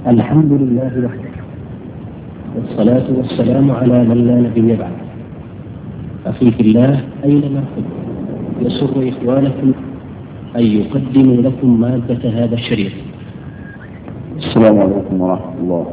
الحمد لله وحده والصلاة والسلام على من لا نبي بعد أخي في الله أينما كنت يسر إخوانكم أن يقدموا لكم مادة هذا الشريط السلام عليكم ورحمة الله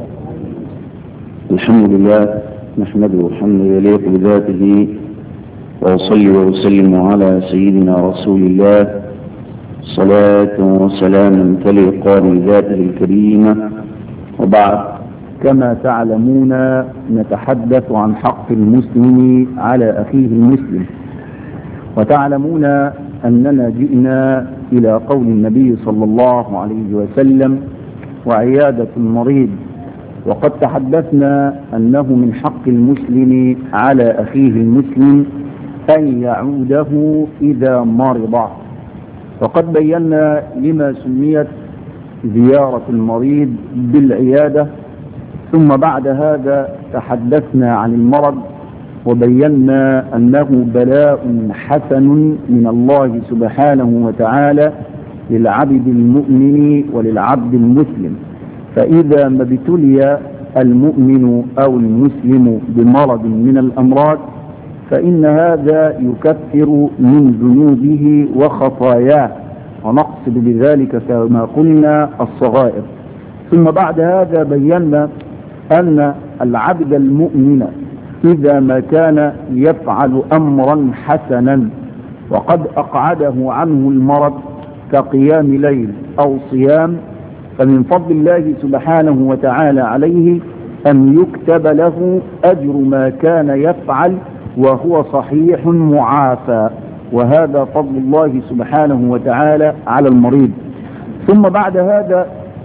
الحمد لله نحمده حمد يليق بذاته وأصلي وأسلم على سيدنا رسول الله صلاة وسلاما تليقان بذاته الكريمة وبعد كما تعلمون نتحدث عن حق المسلم على أخيه المسلم وتعلمون أننا جئنا إلى قول النبي صلى الله عليه وسلم وعيادة المريض وقد تحدثنا أنه من حق المسلم على أخيه المسلم أن يعوده إذا مرض وقد بينا لما سميت زيارة المريض بالعيادة ثم بعد هذا تحدثنا عن المرض وبينا أنه بلاء حسن من الله سبحانه وتعالى للعبد المؤمن وللعبد المسلم فإذا ما ابتلي المؤمن أو المسلم بمرض من الأمراض فإن هذا يكفر من ذنوبه وخطاياه ونقصد بذلك كما قلنا الصغائر ثم بعد هذا بينا أن العبد المؤمن إذا ما كان يفعل أمرا حسنا وقد أقعده عنه المرض كقيام ليل أو صيام فمن فضل الله سبحانه وتعالى عليه أن يكتب له أجر ما كان يفعل وهو صحيح معافى وهذا فضل الله سبحانه وتعالى على المريض ثم بعد هذا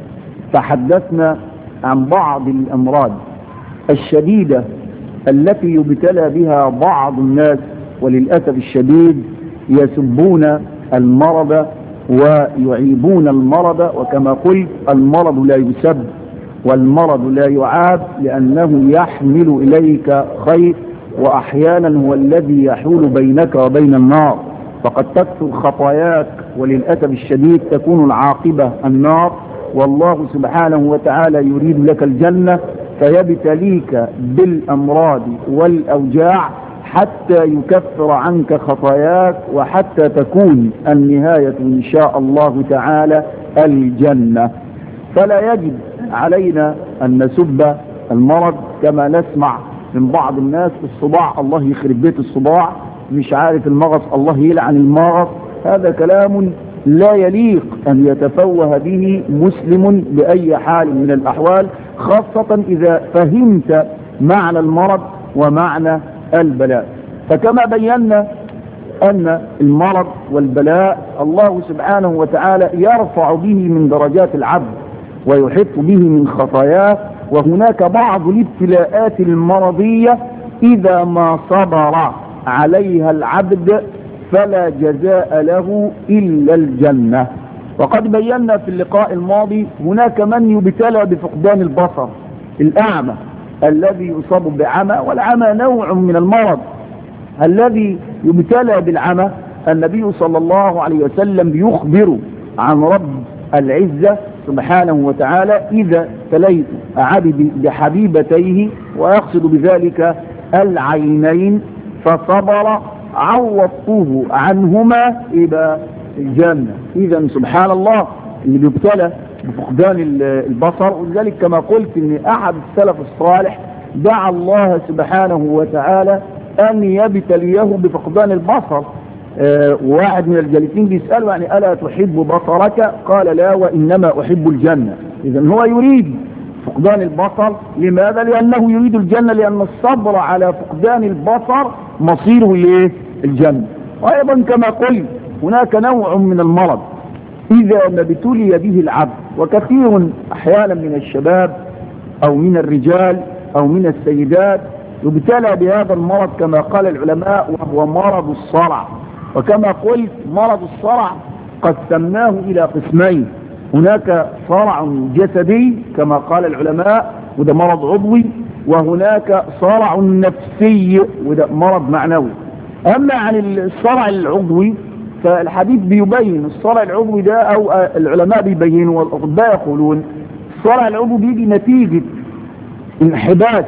تحدثنا عن بعض الأمراض الشديدة التي يبتلى بها بعض الناس وللأسف الشديد يسبون المرض ويعيبون المرض وكما قلت المرض لا يسب والمرض لا يعاب لأنه يحمل إليك خير وأحيانا هو الذي يحول بينك وبين النار فقد تكثر خطاياك وللأسف الشديد تكون العاقبة النار والله سبحانه وتعالى يريد لك الجنة فيبتليك بالأمراض والأوجاع حتى يكفر عنك خطاياك وحتى تكون النهاية إن شاء الله تعالى الجنة فلا يجب علينا أن نسب المرض كما نسمع من بعض الناس الصباع الله يخرب بيت الصباع مش عارف المغص الله يلعن المغص هذا كلام لا يليق أن يتفوه به مسلم بأي حال من الأحوال خاصة إذا فهمت معنى المرض ومعنى البلاء فكما بينا أن المرض والبلاء الله سبحانه وتعالى يرفع به من درجات العبد ويحط به من خطاياه وهناك بعض الابتلاءات المرضية إذا ما صبر عليها العبد فلا جزاء له إلا الجنة وقد بينا في اللقاء الماضي هناك من يبتلى بفقدان البصر الأعمى الذي يصاب بعمى والعمى نوع من المرض الذي يبتلى بالعمى النبي صلى الله عليه وسلم يخبر عن رب العزة سبحانه وتعالى إذا تليت عبد بحبيبتيه ويقصد بذلك العينين فصبر عوضته عنهما إلى الجنة إذا سبحان الله اللي بيبتلى بفقدان البصر ولذلك كما قلت ان احد السلف الصالح دعا الله سبحانه وتعالى ان يبتليه بفقدان البصر آه واحد من الجالسين بيسأله يعني ألا تحب بصرك قال لا وإنما أحب الجنة إذا هو يريد فقدان البصر لماذا لأنه يريد الجنة لأن الصبر على فقدان البصر مصيره إليه الجنة وأيضا كما قلت هناك نوع من المرض إذا ما ابتلي به العبد وكثير أحيانا من الشباب أو من الرجال أو من السيدات يبتلى بهذا المرض كما قال العلماء وهو مرض الصرع وكما قلت مرض الصرع قسمناه إلى قسمين هناك صرع جسدي كما قال العلماء وده مرض عضوي وهناك صرع نفسي وده مرض معنوي أما عن الصرع العضوي فالحديث بيبين الصرع العضوي ده أو العلماء بيبينوا والأطباء يقولون الصرع العضوي بيجي نتيجة انحباس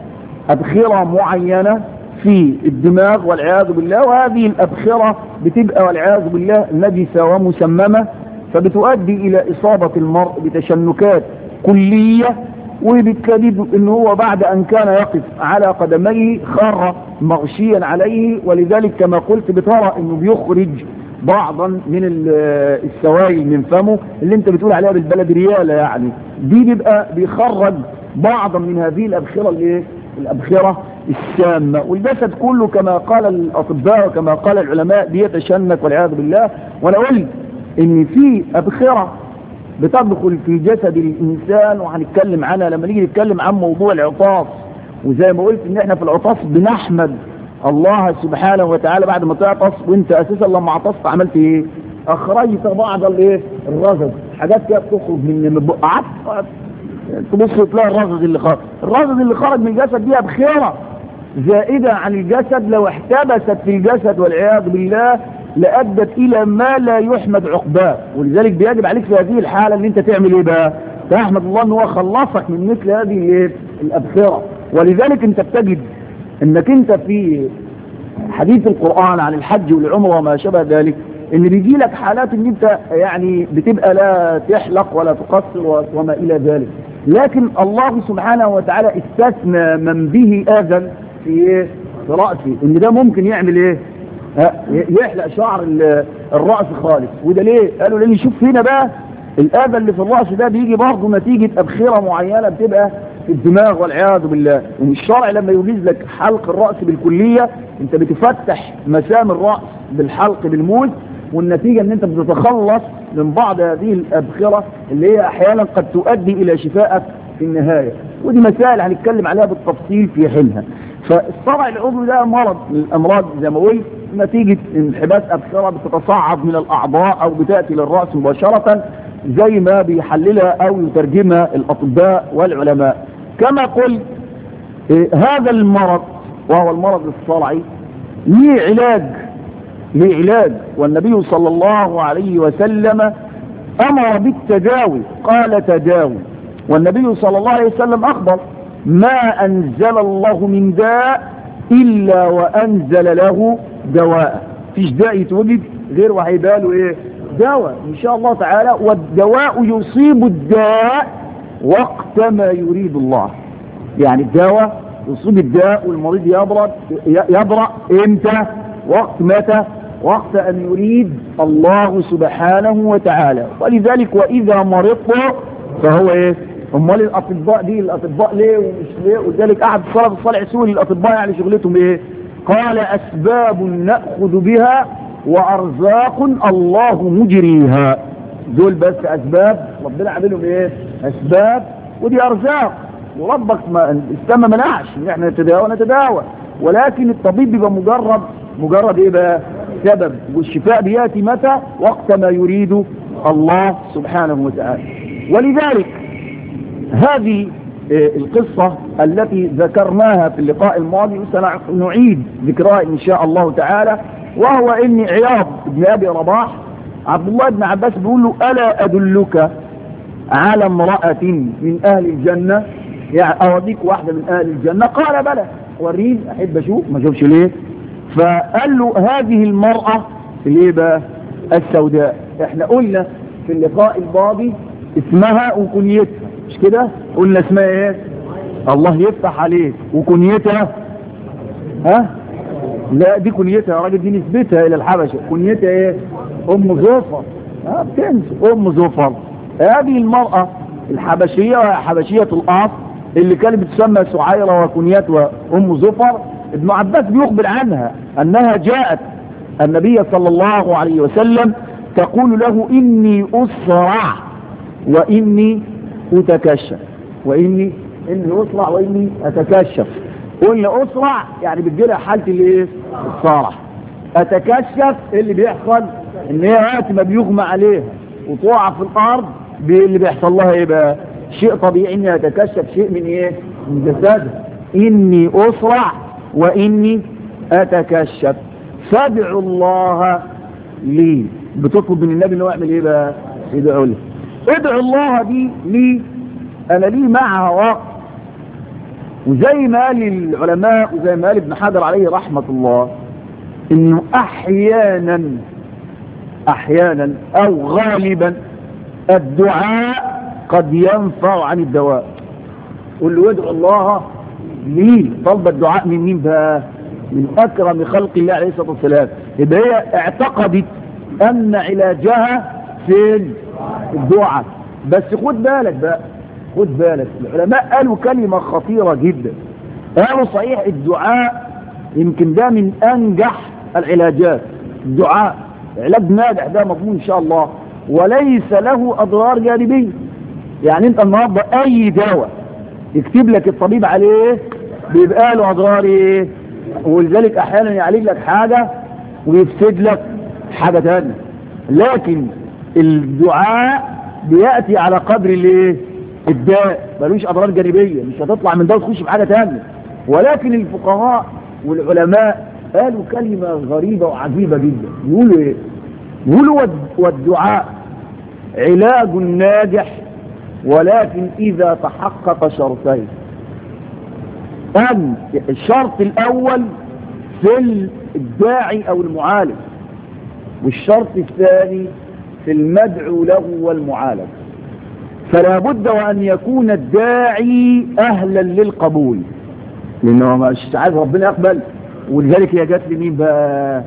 أبخرة معينة في الدماغ والعياذ بالله وهذه الأبخرة بتبقى والعياذ بالله نجسة ومسممة فبتؤدي إلى إصابة المرء بتشنكات كلية وبالتالي ان هو بعد ان كان يقف على قدميه خر مغشيا عليه ولذلك كما قلت بترى انه بيخرج بعضا من السوائل من فمه اللي انت بتقول عليها بالبلد ريالة يعني دي بيبقى بيخرج بعضا من هذه الابخرة الايه الابخرة السامة والجسد كله كما قال الاطباء وكما قال العلماء بيتشنك والعياذ بالله وانا قلت ان في ابخرة بتدخل في جسد الإنسان وهنتكلم عنها لما نيجي نتكلم عن موضوع العطاس وزي ما قلت ان احنا في العطاس بنحمد الله سبحانه وتعالى بعد ما تعطس وانت اساسا لما عطست عملت ايه اخرجت بعض الايه الرذذ حاجات كده بتخرج من من بق قعدت تبص تلاقي الرذذ اللي خرج الرذذ اللي خرج من الجسد دي بخيره زائده عن الجسد لو احتبست في الجسد والعياذ بالله لأدت إلى ما لا يحمد عقباه ولذلك بيجب عليك في هذه الحالة ان انت تعمل ايه بقى تحمد الله ان هو خلصك من مثل هذه الايه الأبخرة ولذلك انت بتجد انك انت في حديث القرآن عن الحج والعمرة وما شابه ذلك ان بيجي لك حالات ان انت يعني بتبقى لا تحلق ولا تقصر وما الى ذلك لكن الله سبحانه وتعالى استثنى من به اذى في ايه في رأسه ان ده ممكن يعمل ايه يحلق شعر الرأس خالص وده ليه قالوا لان شوف هنا بقى الآذى اللي في الرأس ده بيجي برضه نتيجة أبخرة معينة بتبقى في الدماغ والعياذ بالله ومن الشرع لما يجيز لك حلق الرأس بالكلية انت بتفتح مسام الرأس بالحلق بالموز والنتيجة ان انت بتتخلص من بعض هذه الأبخرة اللي هي احيانا قد تؤدي الى شفائك في النهاية ودي مسائل هنتكلم عليها بالتفصيل في حينها فالصرع العضوي ده مرض من الامراض زي ما قلت نتيجة انحباس أبخرة بتتصاعد من الأعضاء أو بتأتي للرأس مباشرة زي ما بيحللها أو يترجمها الأطباء والعلماء كما قلت إيه هذا المرض وهو المرض الصرعي ليه علاج ليه علاج والنبي صلى الله عليه وسلم أمر بالتداوي قال تداوي والنبي صلى الله عليه وسلم أخبر ما أنزل الله من داء إلا وأنزل له دواء فيش داء يتوجد غير وهيباله ايه دواء ان شاء الله تعالى والدواء يصيب الداء وقت ما يريد الله يعني الدواء يصيب الداء والمريض يبرد يبرأ امتى وقت متى وقت ان يريد الله سبحانه وتعالى ولذلك واذا مرضت فهو ايه امال الاطباء دي الاطباء ليه ومش ليه ولذلك قعد الصلاه الصالح يسوي الاطباء يعني شغلتهم ايه قال أسباب نأخذ بها وأرزاق الله مجريها دول بس أسباب ربنا عاملهم إيه أسباب ودي أرزاق وربك ما السما منعش إن إحنا نتداوى نتداوى ولكن الطبيب بيبقى مجرد مجرد إيه بقى سبب والشفاء بيأتي متى وقت ما يريد الله سبحانه وتعالى ولذلك هذه القصة التي ذكرناها في اللقاء الماضي سنعيد ذكرها إن شاء الله تعالى وهو إن عياض بن أبي رباح عبد الله بن عباس بيقول له ألا أدلك على امرأة من أهل الجنة يعني أوديك واحدة من أهل الجنة قال بلى ورين أحب أشوف ما شوفش ليه فقال له هذه المرأة اللي بقى السوداء احنا قلنا في اللقاء الماضي اسمها وكنيتها مش كده قلنا اسمها ايه الله يفتح عليك وكنيتها ها لا دي كنيتها يا راجل دي نسبتها الى الحبشه كنيتها ايه ام زفر ها بتنسى ام زفر هذه المرأة الحبشية وهي حبشية الأصل اللي كانت بتسمى سعيرة وكنيتها أم زفر ابن عباس بيخبر عنها أنها جاءت النبي صلى الله عليه وسلم تقول له إني أسرع وإني أتكشف وإني إني أسرع وإني أتكشف قلنا أسرع يعني بتجيلها حالة الايه الصرع أتكشف اللي بيحصل إن هي وقت ما بيغمى عليها وتقع في الأرض اللي بيحصل لها إيه بقى شيء طبيعي إني أتكشف شيء من إيه من جسدها إني أسرع وإني أتكشف فادعوا الله لي بتطلب من النبي انه يعمل ايه بقى يدعو لي ادعوا الله دي لي انا لي معها وقت وزي ما قال العلماء وزي ما قال ابن حجر عليه رحمة الله انه احيانا احيانا او غالبا الدعاء قد ينفع عن الدواء قل له ادعو الله ليه طلب الدعاء من مين بقى من اكرم خلق الله عليه الصلاة والسلام يبقى هي اعتقدت ان علاجها في الدعاء بس خد بالك بقى خد بالك العلماء قالوا كلمة خطيرة جدا قالوا صحيح الدعاء يمكن ده من انجح العلاجات الدعاء علاج ناجح ده مضمون ان شاء الله وليس له اضرار جانبيه يعني انت النهارده اي دواء يكتب لك الطبيب عليه بيبقى له اضرار ايه ولذلك احيانا يعالج لك حاجه ويفسد لك حاجه ثانيه لكن الدعاء بياتي على قدر الايه الداء ملوش اضرار جانبيه مش هتطلع من ده وتخش في حاجه ثانيه ولكن الفقهاء والعلماء قالوا كلمه غريبه وعجيبه جدا يقولوا ايه يقولوا والدعاء علاج ناجح ولكن إذا تحقق شرطين أن الشرط الأول في الداعي أو المعالج والشرط الثاني في المدعو له والمعالج فلا بد وأن يكون الداعي أهلا للقبول لأنه مش عايز ربنا يقبل ولذلك هي جات لمين بقى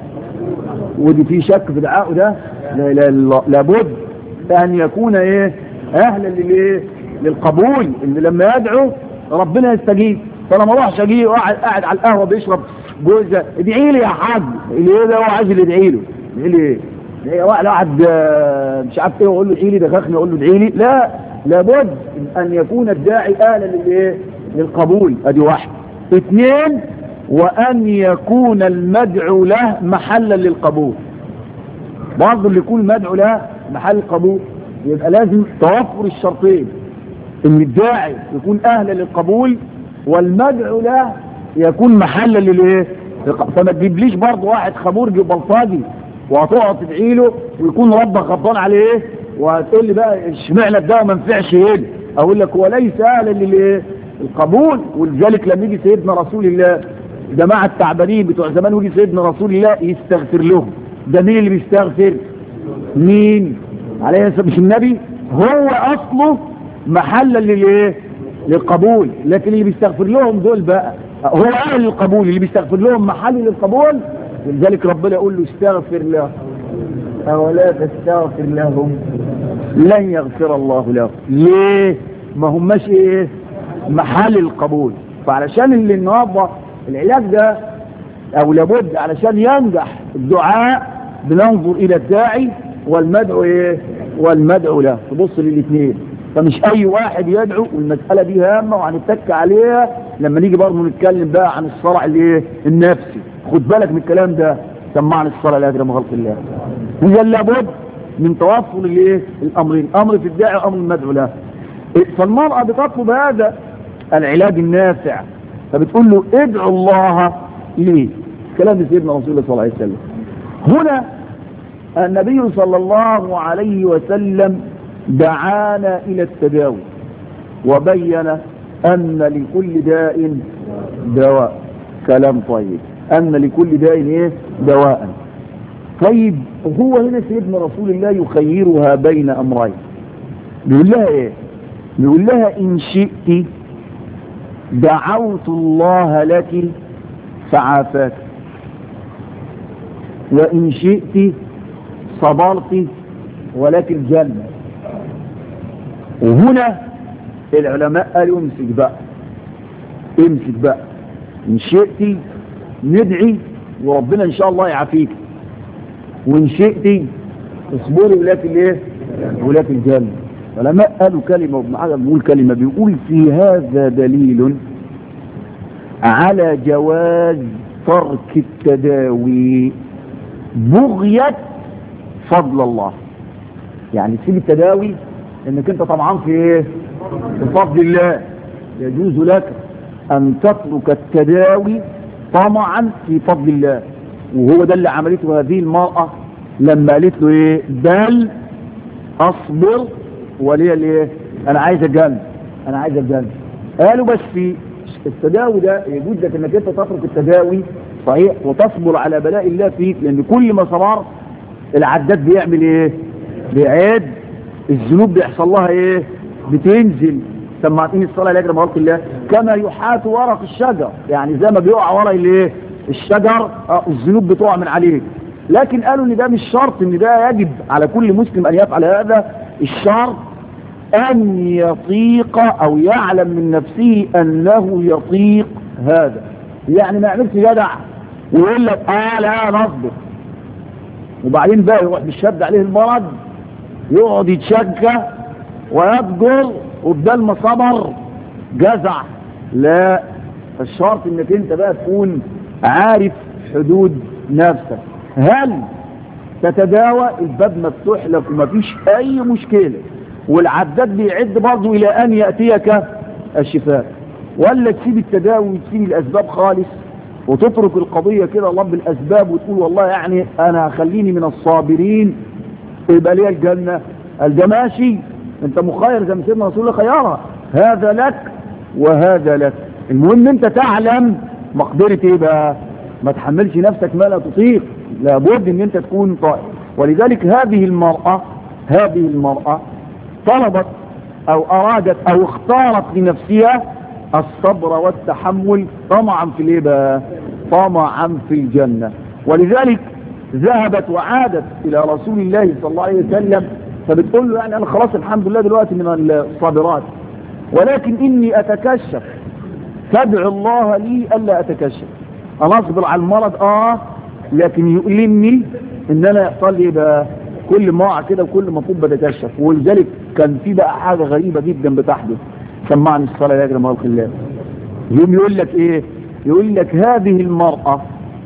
ودي في شك في دعائه ده لا لا لا لابد أن يكون إيه أهلا للإيه للقبول اللي لما يدعو ربنا يستجيب فانا ما اروحش اجي قاعد قاعد على القهوه بيشرب جوزه ادعي لي يا حاج اللي ايه ده هو عايز اللي يدعي له يدعي لي ايه؟ ده واحد قاعد مش عارف ايه واقول له ادعي لي ده خخني اقول له ادعي لي لا لابد ان يكون الداعي اهلا للايه؟ للقبول ادي واحد اثنين وان يكون المدعو له محلا للقبول برضه اللي يكون المدعو له محل قبول يبقى لازم توفر الشرطين ان الداعي يكون اهلا للقبول والمدعو له يكون محلا للايه فما تجيبليش برضه واحد خمور بلطجي وهتقعد تدعي له ويكون ربك غضبان عليه وهتقول لي بقى اشمعنى الدواء ما ينفعش هنا اقول لك هو ليس اهلا للايه القبول ولذلك لما يجي سيدنا رسول الله جماعه التعبانين بتوع زمان ويجي سيدنا رسول الله يستغفر لهم ده مين اللي بيستغفر مين عليه الصلاه مش النبي هو اصله محلا للايه للقبول لكن اللي بيستغفر لهم دول بقى هو اهل للقبول اللي بيستغفر لهم محل للقبول لذلك ربنا يقول له استغفر له اولا تستغفر لهم لن يغفر الله لهم ليه ما هماش ايه محل القبول فعلشان اللي النهارده العلاج ده او لابد علشان ينجح الدعاء بننظر الى الداعي والمدعو ايه والمدعو له تبص للاثنين فمش اي واحد يدعو والمسألة دي هامة وهنتك عليها لما نيجي برضه نتكلم بقى عن الصرع الايه النفسي خد بالك من الكلام ده سمعني الصلاة لا ادري خلق الله هي لابد من توفر الايه الامرين امر في الداعي وامر المدعو له فالمرأة بتطلب هذا العلاج النافع فبتقول له ادعو الله ليه كلام سيدنا رسول الله صلى الله عليه وسلم هنا النبي صلى الله عليه وسلم دعانا إلى التداوي وبين أن لكل داء دواء كلام طيب أن لكل داء إيه دواء طيب هو هنا سيدنا رسول الله يخيرها بين أمرين بيقول لها إيه بيقول لها إن شئت دعوت الله لك فعافاك وإن شئت صبرت ولك الجنة وهنا العلماء قالوا امسك بقى امسك بقى ان شئت ندعي وربنا ان شاء الله يعافيك وان شئت اصبري ولك الايه ولك الجنة العلماء قالوا كلمة وابن حجر بيقول كلمة بيقول في هذا دليل على جواز ترك التداوي بغية فضل الله يعني تسيب التداوي انك انت طبعا في ايه في فضل الله يجوز لك ان تترك التداوي طمعا في فضل الله وهو ده اللي عملته هذه المرأة لما قالت له ايه بل اصبر ولي الايه انا عايز الجنة انا عايز الجنه قالوا بس في التداوي ده يجوز لك انك انت تترك التداوي صحيح وتصبر على بلاء الله فيك لان كل ما صبرت العداد بيعمل ايه بيعد الذنوب بيحصل لها ايه بتنزل سمعتني الصلاه لا يجري خلق الله كما يحات ورق الشجر يعني زي ما بيقع ورق الايه الشجر آه الذنوب بتقع من عليك لكن قالوا ان ده مش شرط ان ده يجب على كل مسلم ان يفعل هذا الشرط ان يطيق او يعلم من نفسه انه يطيق هذا يعني ما يعملش جدع ويقول لك اه لا نصبر وبعدين بقى يروح بالشد عليه المرض يقعد يتشجع ويضجر وبدل ما صبر جزع لا الشرط انك انت بقى تكون عارف حدود نفسك هل تتداوى الباب مفتوح لك ومفيش اي مشكلة والعداد بيعد برضه الى ان يأتيك الشفاء ولا تسيب التداوي وتسيب الاسباب خالص وتترك القضية كده الله بالاسباب وتقول والله يعني انا خليني من الصابرين يبقى لي الجنة قال ده ماشي انت مخير زي ما سيدنا رسول الله خيارها هذا لك وهذا لك المهم انت تعلم مقدرة ايه بقى ما تحملش نفسك ما لا تطيق لابد ان انت تكون طائع ولذلك هذه المرأة هذه المرأة طلبت او ارادت او اختارت لنفسها الصبر والتحمل طمعا في الايه بقى طمعا في الجنة ولذلك ذهبت وعادت الى رسول الله صلى الله عليه وسلم فبتقول له يعني انا خلاص الحمد لله دلوقتي من الصابرات ولكن اني اتكشف تدعو الله لي الا اتكشف انا اصبر على المرض اه لكن يؤلمني ان انا يحصل لي بقى كل ما اقع كده وكل ما اطب بتكشف ولذلك كان في بقى حاجه غريبه جدا بتحدث سمعني الصلاه يا جماعه الله يوم يقول لك ايه يقول لك هذه المراه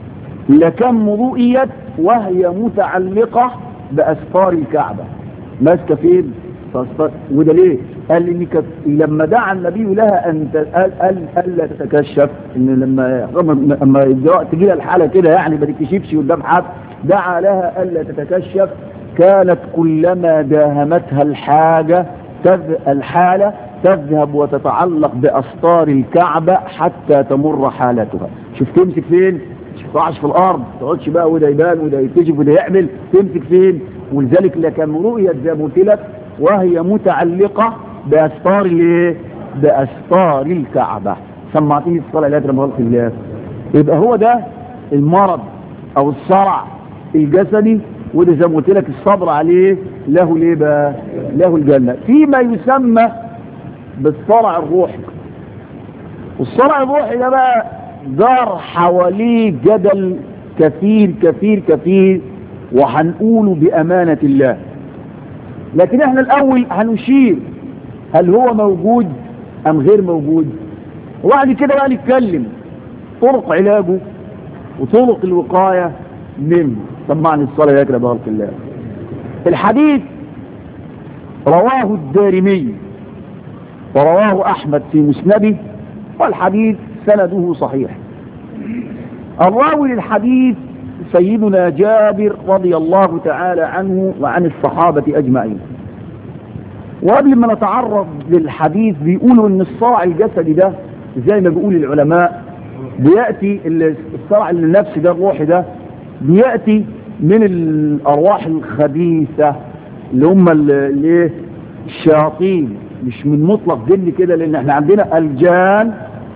لكم رؤيت وهي متعلقه باستار الكعبه ماسكه فين وده ليه قال ان كانت لما دعا النبي لها ان قال قال الا تتكشف ان لما لما تجي لها الحاله كده يعني ما تكشفش قدام حد دعا لها الا تتكشف كانت كلما داهمتها الحاجه تذ الحاله تذهب وتتعلق باستار الكعبه حتى تمر حالتها شوف تمسك فين مش تقعش في الارض ما تقعدش بقى وده يبان وده يكتشف وده يعمل تمسك فين ولذلك لكن رؤية زي ما قلت لك وهي متعلقة بأستار الايه؟ بأستار الكعبة سمعتني الصلاة لا ترمى خلق الله يبقى هو ده المرض أو الصرع الجسدي وده زي ما قلت لك الصبر عليه له ليه بقى؟ له الجنة فيما يسمى بالصرع الروحي والصرع الروحي ده بقى دار حواليه جدل كثير كثير كثير وهنقوله بأمانة الله لكن احنا الأول هنشير هل هو موجود أم غير موجود وبعد كده بقى نتكلم طرق علاجه وطرق الوقاية منه سمعني الصلاة يا أكرم بارك الله الحديث رواه الدارمي ورواه أحمد في مسنده والحديث سنده صحيح الراوي للحديث سيدنا جابر رضي الله تعالى عنه وعن الصحابة أجمعين وقبل ما نتعرض للحديث بيقولوا ان الصرع الجسدي ده زي ما بيقول العلماء بيأتي الصرع النفسي ده الروحي ده بيأتي من الأرواح الخبيثة اللي هم الايه الشياطين مش من مطلق جن كده لان احنا عندنا الجان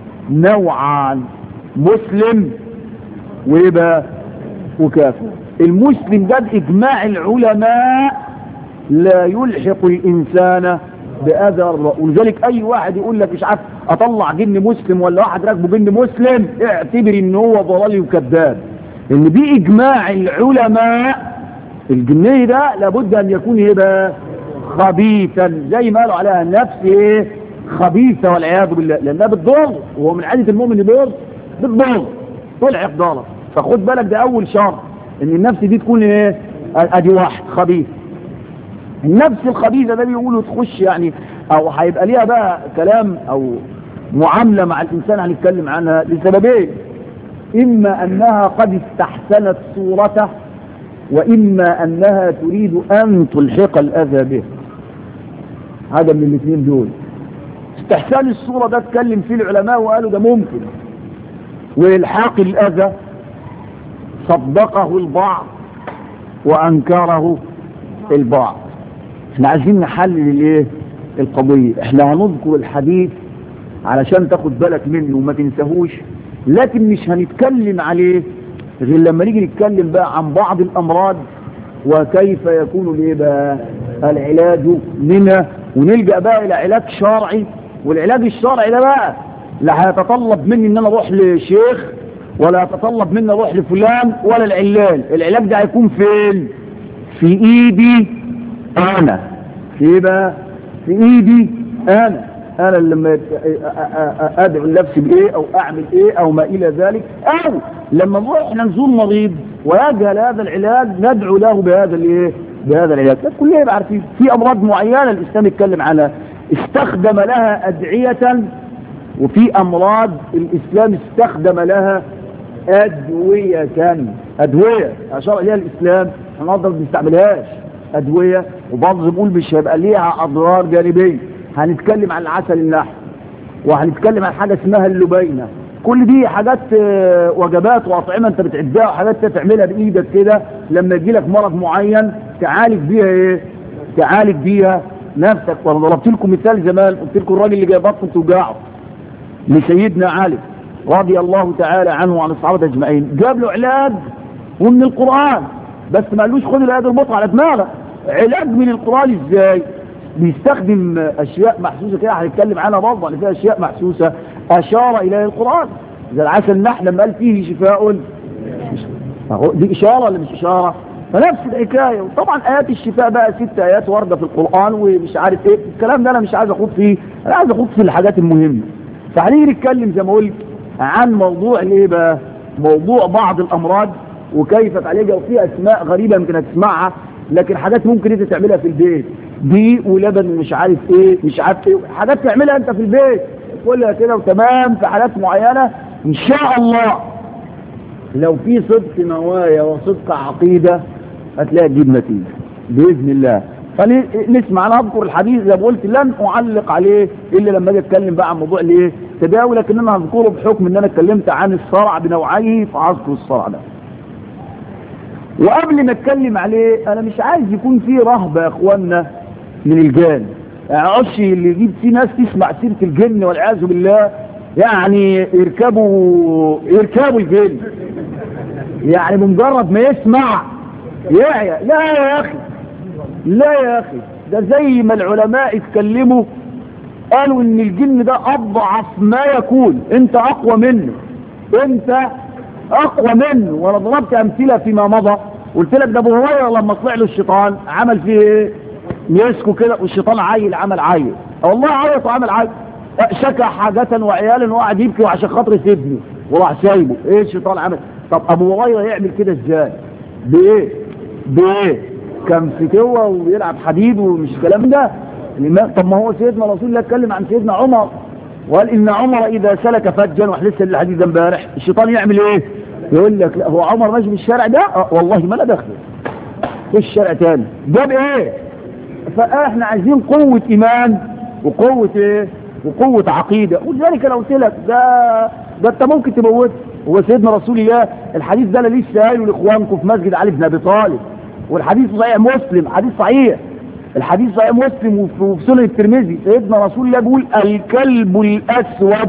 نوعان مسلم ويبقى وكافر المسلم ده بإجماع العلماء لا يلحق الإنسان بأذى ولذلك أي واحد يقول لك مش عارف أطلع جن مسلم ولا واحد راكبه جن مسلم اعتبر إن هو ضلالي وكذاب إن بإجماع العلماء الجني ده لابد أن يكون يبقى خبيثا زي ما قالوا عليها النفس ايه خبيثة والعياذ بالله لأنها بتضر وهو من عادة المؤمن يضر بتضر طلع ضالة فخد بالك ده أول شرط إن النفس دي تكون ايه أدي واحد خبيث النفس الخبيثة ده بيقولوا تخش يعني أو هيبقى ليها بقى كلام أو معاملة مع الإنسان هنتكلم عنها لسببين إما أنها قد استحسنت صورته وإما أنها تريد أن تلحق الأذى به هذا من الاثنين دول استحسان الصورة ده اتكلم فيه العلماء وقالوا ده ممكن وإلحاق الأذى صدقه البعض وأنكره البعض احنا عايزين نحلل الايه القضية احنا هنذكر الحديث علشان تاخد بالك منه وما تنساهوش لكن مش هنتكلم عليه غير لما نيجي نتكلم بقى عن بعض الأمراض وكيف يكون الايه بقى العلاج منها ونلجأ بقى إلى علاج شرعي والعلاج الشرعي ده بقى لا هيتطلب مني ان انا اروح لشيخ ولا يتطلب مني اروح لفلان ولا العلال العلاج ده هيكون فين في ايدي انا في ايه بقى في ايدي انا انا لما ادعو لنفسي بايه او اعمل ايه او ما الى ذلك او لما نروح احنا نزور مريض ويجهل هذا العلاج ندعو له بهذا الايه بهذا العلاج كلنا يبقى عارفين في امراض معينه الاسلام يتكلم على استخدم لها ادعيه وفي امراض الاسلام استخدم لها ادويه ادويه اشار اليها الاسلام هنقدر ما نستعملهاش ادويه وبرضه بنقول مش هيبقى ليها اضرار جانبيه هنتكلم عن العسل النحل وهنتكلم عن حاجه اسمها اللبينه كل دي حاجات وجبات واطعمه انت بتعدها وحاجات تعملها بايدك كده لما يجي لك مرض معين تعالج بيها ايه تعالج بيها نفسك وانا ضربت لكم مثال زمان قلت لكم الراجل اللي جاي بطنه توجعه لسيدنا علي رضي الله تعالى عنه وعن الصحابه اجمعين جاب له علاج ومن القران بس ما قالوش خد العلاج المطلع على دماغك علاج من القران ازاي بيستخدم اشياء محسوسه كده هنتكلم عنها برضه اللي فيها اشياء محسوسه اشار اليها القران زي العسل النحل لما قال فيه شفاء دي اشاره ولا مش اشاره فنفس الحكايه وطبعا ايات الشفاء بقى ست ايات وارده في القران ومش عارف ايه الكلام ده انا مش عايز اخوض فيه انا عايز اخوض في الحاجات المهمه فهنيجي نتكلم زي ما قلت عن موضوع الايه بقى موضوع بعض الامراض وكيف تعالجها وفي اسماء غريبه يمكن هتسمعها لكن حاجات ممكن انت تعملها في البيت دي ولبن ومش عارف ايه مش عارف ايه حاجات تعملها انت في البيت كلها كده وتمام في حالات معينه ان شاء الله لو في صدق نوايا وصدق عقيده هتلاقي تجيب نتيجه باذن الله فنسمع انا اذكر الحديث زي ما قلت لن اعلق عليه الا لما اجي اتكلم بقى عن موضوع الايه تداوي لكن انا هذكره بحكم ان انا اتكلمت عن الصرع بنوعيه فهذكر الصرع ده وقبل ما اتكلم عليه انا مش عايز يكون في رهبه يا اخوانا من الجان يعني عش اللي يجيب في ناس تسمع سيره الجن والعياذ بالله يعني يركبوا يركبوا الجن يعني بمجرد ما يسمع يعيا لا يا اخي لا يا اخي ده زي ما العلماء اتكلموا قالوا ان الجن ده اضعف ما يكون انت اقوى منه انت اقوى منه وانا ضربت امثله فيما مضى قلت لك ده ابو هريره لما طلع له الشيطان عمل فيه ايه مسكه كده والشيطان عيل عمل عيل والله عيط وعمل عيل شكى حاجة وعيالا وقعد يبكي وعشان خاطر سيبني وراح سايبه ايه الشيطان عمل طب ابو هريره يعمل كده ازاي بايه بايه كان في توه وبيلعب حديد ومش الكلام ده طب ما هو سيدنا رسول الله اتكلم عن سيدنا عمر وقال ان عمر اذا سلك فجا واحنا الحديث ده امبارح الشيطان يعمل ايه يقول لك لا هو عمر ماشي في الشارع ده أه والله ما لا دخل في الشارع تاني جاب ايه فاحنا عايزين قوة ايمان وقوة ايه وقوة عقيدة ولذلك انا قلت لك ده ده انت ممكن تموت هو سيدنا رسول الله الحديث ده انا لسه قايله لاخوانكم في مسجد علي بن ابي طالب والحديث صحيح مسلم حديث صحيح الحديث صحيح مسلم وفي سنن الترمذي سيدنا رسول الله بيقول الكلب الاسود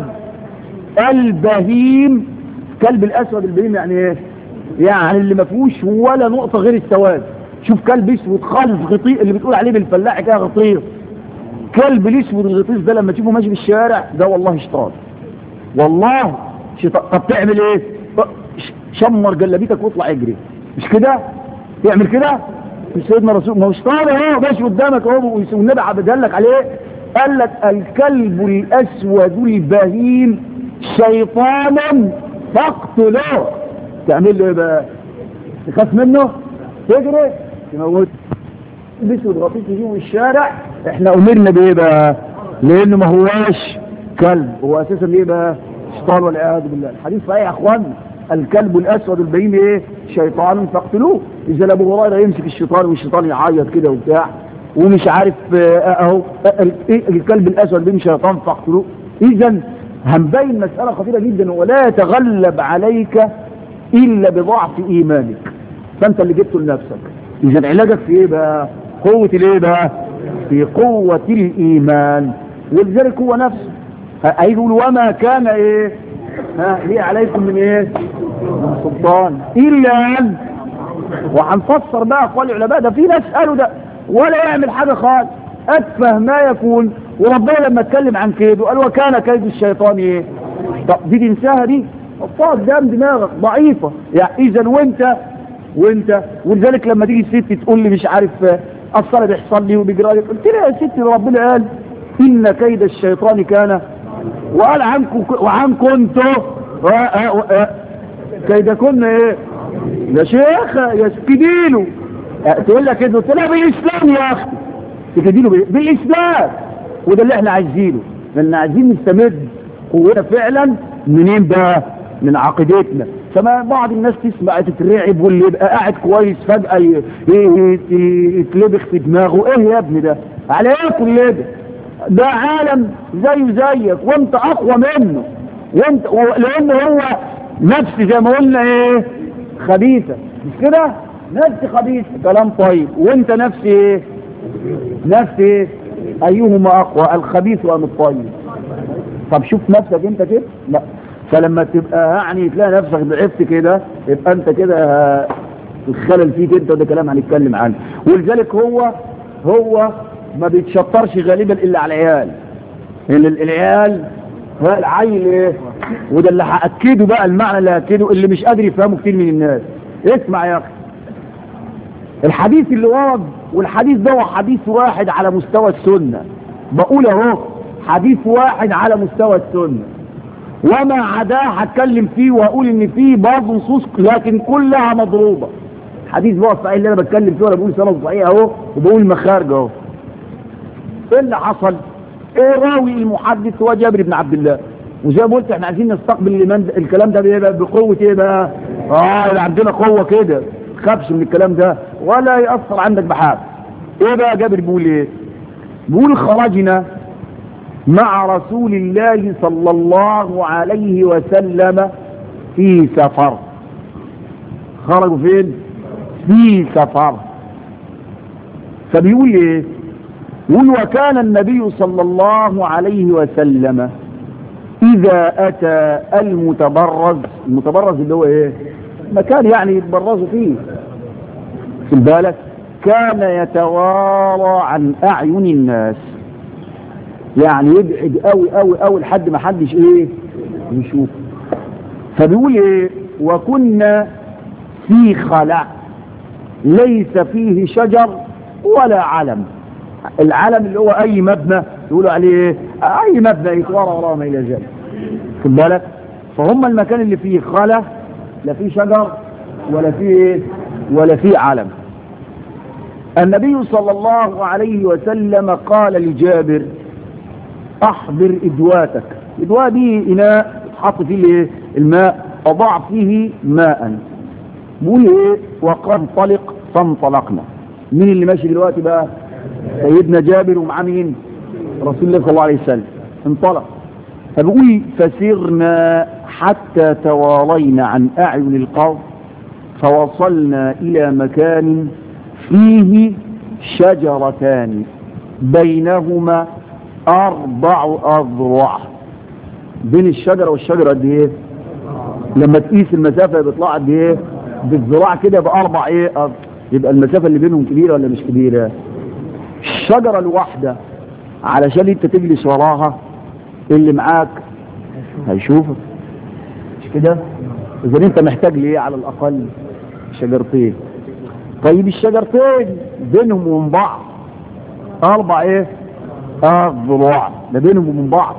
البهيم كلب الاسود البهيم يعني ايه يعني اللي ما فيهوش ولا نقطه غير السواد شوف كلب اسود خالص غطير اللي بتقول عليه بالفلاح كده غطير كلب الاسود الغطيس ده لما تشوفه ماشي في الشارع ده والله شيطان والله شيطان طب تعمل ايه شمر جلابيتك واطلع اجري مش كده تعمل كده مش سيدنا رسول ما هو شيطان اهو ماشي قدامك اهو والنبي قال لك عليه قال لك الكلب الاسود البهيم شيطانا فاقتله تعمل له ايه بقى تخاف منه تجري تموت الاسود غطيس يجيبه الشارع احنا امرنا بايه بقى لانه ما هواش كلب هو اساسا ايه بقى شيطان والعياذ بالله الحديث صحيح يا اخوان الكلب الاسود البهيم ايه شيطان فاقتلوه اذا ابو هريره يمسك الشيطان والشيطان يعيط كده وبتاع ومش عارف آه، اهو آه، الكلب الاسود بين شيطان فاقتلوه اذا هنبين مسألة خطيرة جدا ولا يتغلب عليك الا بضعف ايمانك فانت اللي جبته لنفسك اذا علاجك في ايه بقى قوة الايه بقى في قوة الايمان ولذلك هو نفسه هيقول وما كان ايه ها ليه عليكم من ايه من سلطان الا ان وهنفسر بقى اقوال العلماء ده في ناس قالوا ده ولا يعمل حاجه خالص اتفه ما يكون وربنا لما اتكلم عن كيده قال وكان كيد الشيطان ايه طب دي تنساها دي حطها قدام دماغك ضعيفه يعني اذا وانت وانت ولذلك لما تيجي الست تقول لي مش عارف اصل أنا بيحصل لي وبيجرى لي قلت لها يا ستي ربنا قال ان كيد الشيطان كان وقال عنكم وعنكم انتوا كيدكن ايه يا شيخ يا كديله تقول لك كده قلت لها بالاسلام يا اختي تكديله بإيه؟ بالاسلام وده اللي احنا عايزينه لان عايزين نستمد قوتنا فعلا منين بقى من عقيدتنا فما بعض الناس تسمع تترعب واللي يبقى قاعد كويس فجأة ي- ي- ي- يتلبخ في دماغه ايه يا ابني ده على ايه كل ده ده عالم زيه زيك وانت اقوى منه وانت و- لان هو نفس زي ما قلنا ايه خبيثة مش كده نفس خبيثة كلام طيب وانت نفس ايه نفس ايه ايهما اقوى الخبيث ام الطيب طب شوف نفسك انت كده لا فلما تبقى يعني تلاقي نفسك ضعفت كده يبقى انت كده الخلل فيك انت وده كلام هنتكلم عنه ولذلك هو هو ما بيتشطرش غالبا الا على العيال ان العيال ها العيل ايه وده اللي هاكده بقى المعنى اللي هاكده اللي مش قادر يفهمه كتير من الناس اسمع يا اخي الحديث اللي ورد والحديث ده هو حديث واحد على مستوى السنة بقول اهو حديث واحد على مستوى السنة وما عداه هتكلم فيه واقول ان فيه بعض نصوص لكن كلها مضروبة حديث بقى الصحيح اللي انا بتكلم فيه ولا بقول سنة صحيح اهو وبقول مخارج اهو ايه اللي حصل ايه راوي المحدث هو جابر بن عبد الله وزي ما قلت احنا عايزين نستقبل الإيمان ده- الكلام ده بايه بقى بقوة ايه بقى اه يبقى عندنا قوة كده تخافش من الكلام ده ولا يأثر عندك بحاجة ايه بقى جابر بيقول ايه بيقول خرجنا مع رسول الله صلى الله عليه وسلم في سفر خرجوا فين في سفر فبيقول ايه يقول وكان النبي صلى الله عليه وسلم إذا أتى المتبرز المتبرز اللي هو إيه مكان يعني يتبرزوا فيه في بالك كان يتوارى عن أعين الناس يعني يبعد قوي قوي قوي لحد ما حدش إيه يشوف فبيقول إيه وكنا في خلع ليس فيه شجر ولا علم العلم اللي هو اي مبنى يقولوا عليه ايه اي مبنى يتورى وراه ما الى ذلك خد بالك فهم المكان اللي فيه خلا لا فيه شجر ولا فيه ايه ولا فيه علم النبي صلى الله عليه وسلم قال لجابر احضر ادواتك ادواء دي اناء تحط فيه الايه الماء وضع فيه ماء بيقول ايه وقد انطلق فانطلقنا مين اللي ماشي دلوقتي بقى سيدنا جابر ومعاه مين رسول الله صلى الله عليه وسلم انطلق فبيقول فسرنا حتى توالينا عن اعين القوم فوصلنا الى مكان فيه شجرتان بينهما اربع اذرع بين الشجره والشجره قد ايه لما تقيس المسافه بيطلع قد ايه بالذراع كده باربع ايه أرض. يبقى المسافه اللي بينهم كبيره ولا مش كبيره الشجرة الواحدة علشان انت تجلس وراها اللي معاك هيشوفك مش كده اذا انت محتاج ليه على الاقل شجرتين طيب الشجرتين بينهم وبين بعض اربع ايه اضلع ما بينهم وبين بعض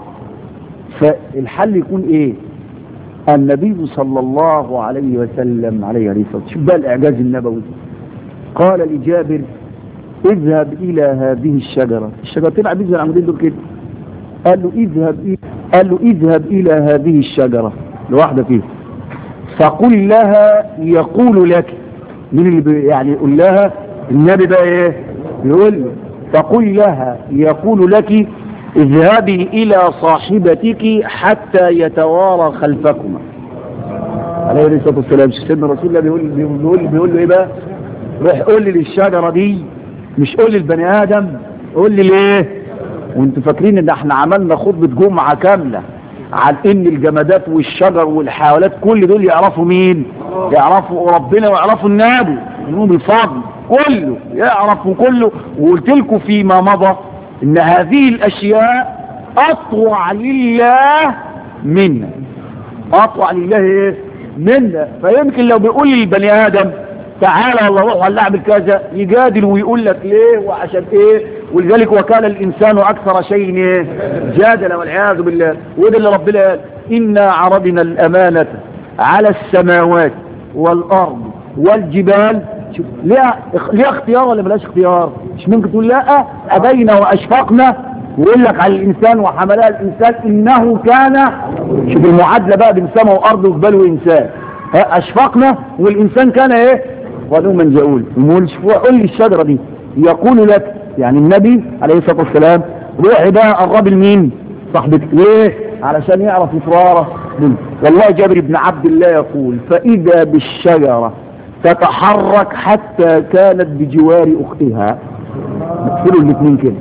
فالحل يكون ايه النبي صلى الله عليه وسلم عليه الصلاه والسلام شوف بقى الاعجاز النبوي قال لجابر اذهب الى هذه الشجرة الشجرتين عم بينزل العمودين دول كده قال له اذهب إلى قال له اذهب الى هذه الشجرة لواحدة فيه فقل لها يقول لك مين اللي بي يعني يقول لها النبي بقى ايه يقول له فقل لها يقول لك اذهبي إلى صاحبتك حتى يتوارى خلفكما عليه الصلاة والسلام سيدنا رسول الله بيقول, بيقول, بيقول له ايه بقى روح قول لي للشجرة دي مش قول لي البني آدم قول لي ليه وانتوا فاكرين ان احنا عملنا خطبة جمعة كاملة عن ان الجمادات والشجر والحيوانات كل دول يعرفوا مين يعرفوا ربنا ويعرفوا النبي يقولوا بالفضل كله يعرفوا كله وقلت لكم فيما مضى ان هذه الاشياء اطوع لله منا اطوع لله ايه منا فيمكن لو بيقول للبني ادم تعالى والله روح ولا اعمل كذا يجادل ويقول لك ليه وعشان ايه ولذلك وكان الانسان اكثر شيء ايه جادل والعياذ بالله وده اللي ربنا قال انا عرضنا الامانه على السماوات والارض والجبال شوف ليه ليه اختيار ولا بلاش اختيار مش ممكن تقول لا ابينا واشفقنا ويقول لك على الانسان وحملها الانسان انه كان شوف المعادله بقى بين سماء وارض وجبال وانسان اشفقنا والانسان كان ايه ظلوما جهول قول لي الشجره دي يقول لك يعني النبي عليه الصلاه والسلام روحي بقى قرب لمين صاحبتك ليه علشان يعرف اسراره والله جابر بن عبد الله يقول فاذا بالشجره تتحرك حتى كانت بجوار اختها مثلوا الاثنين كده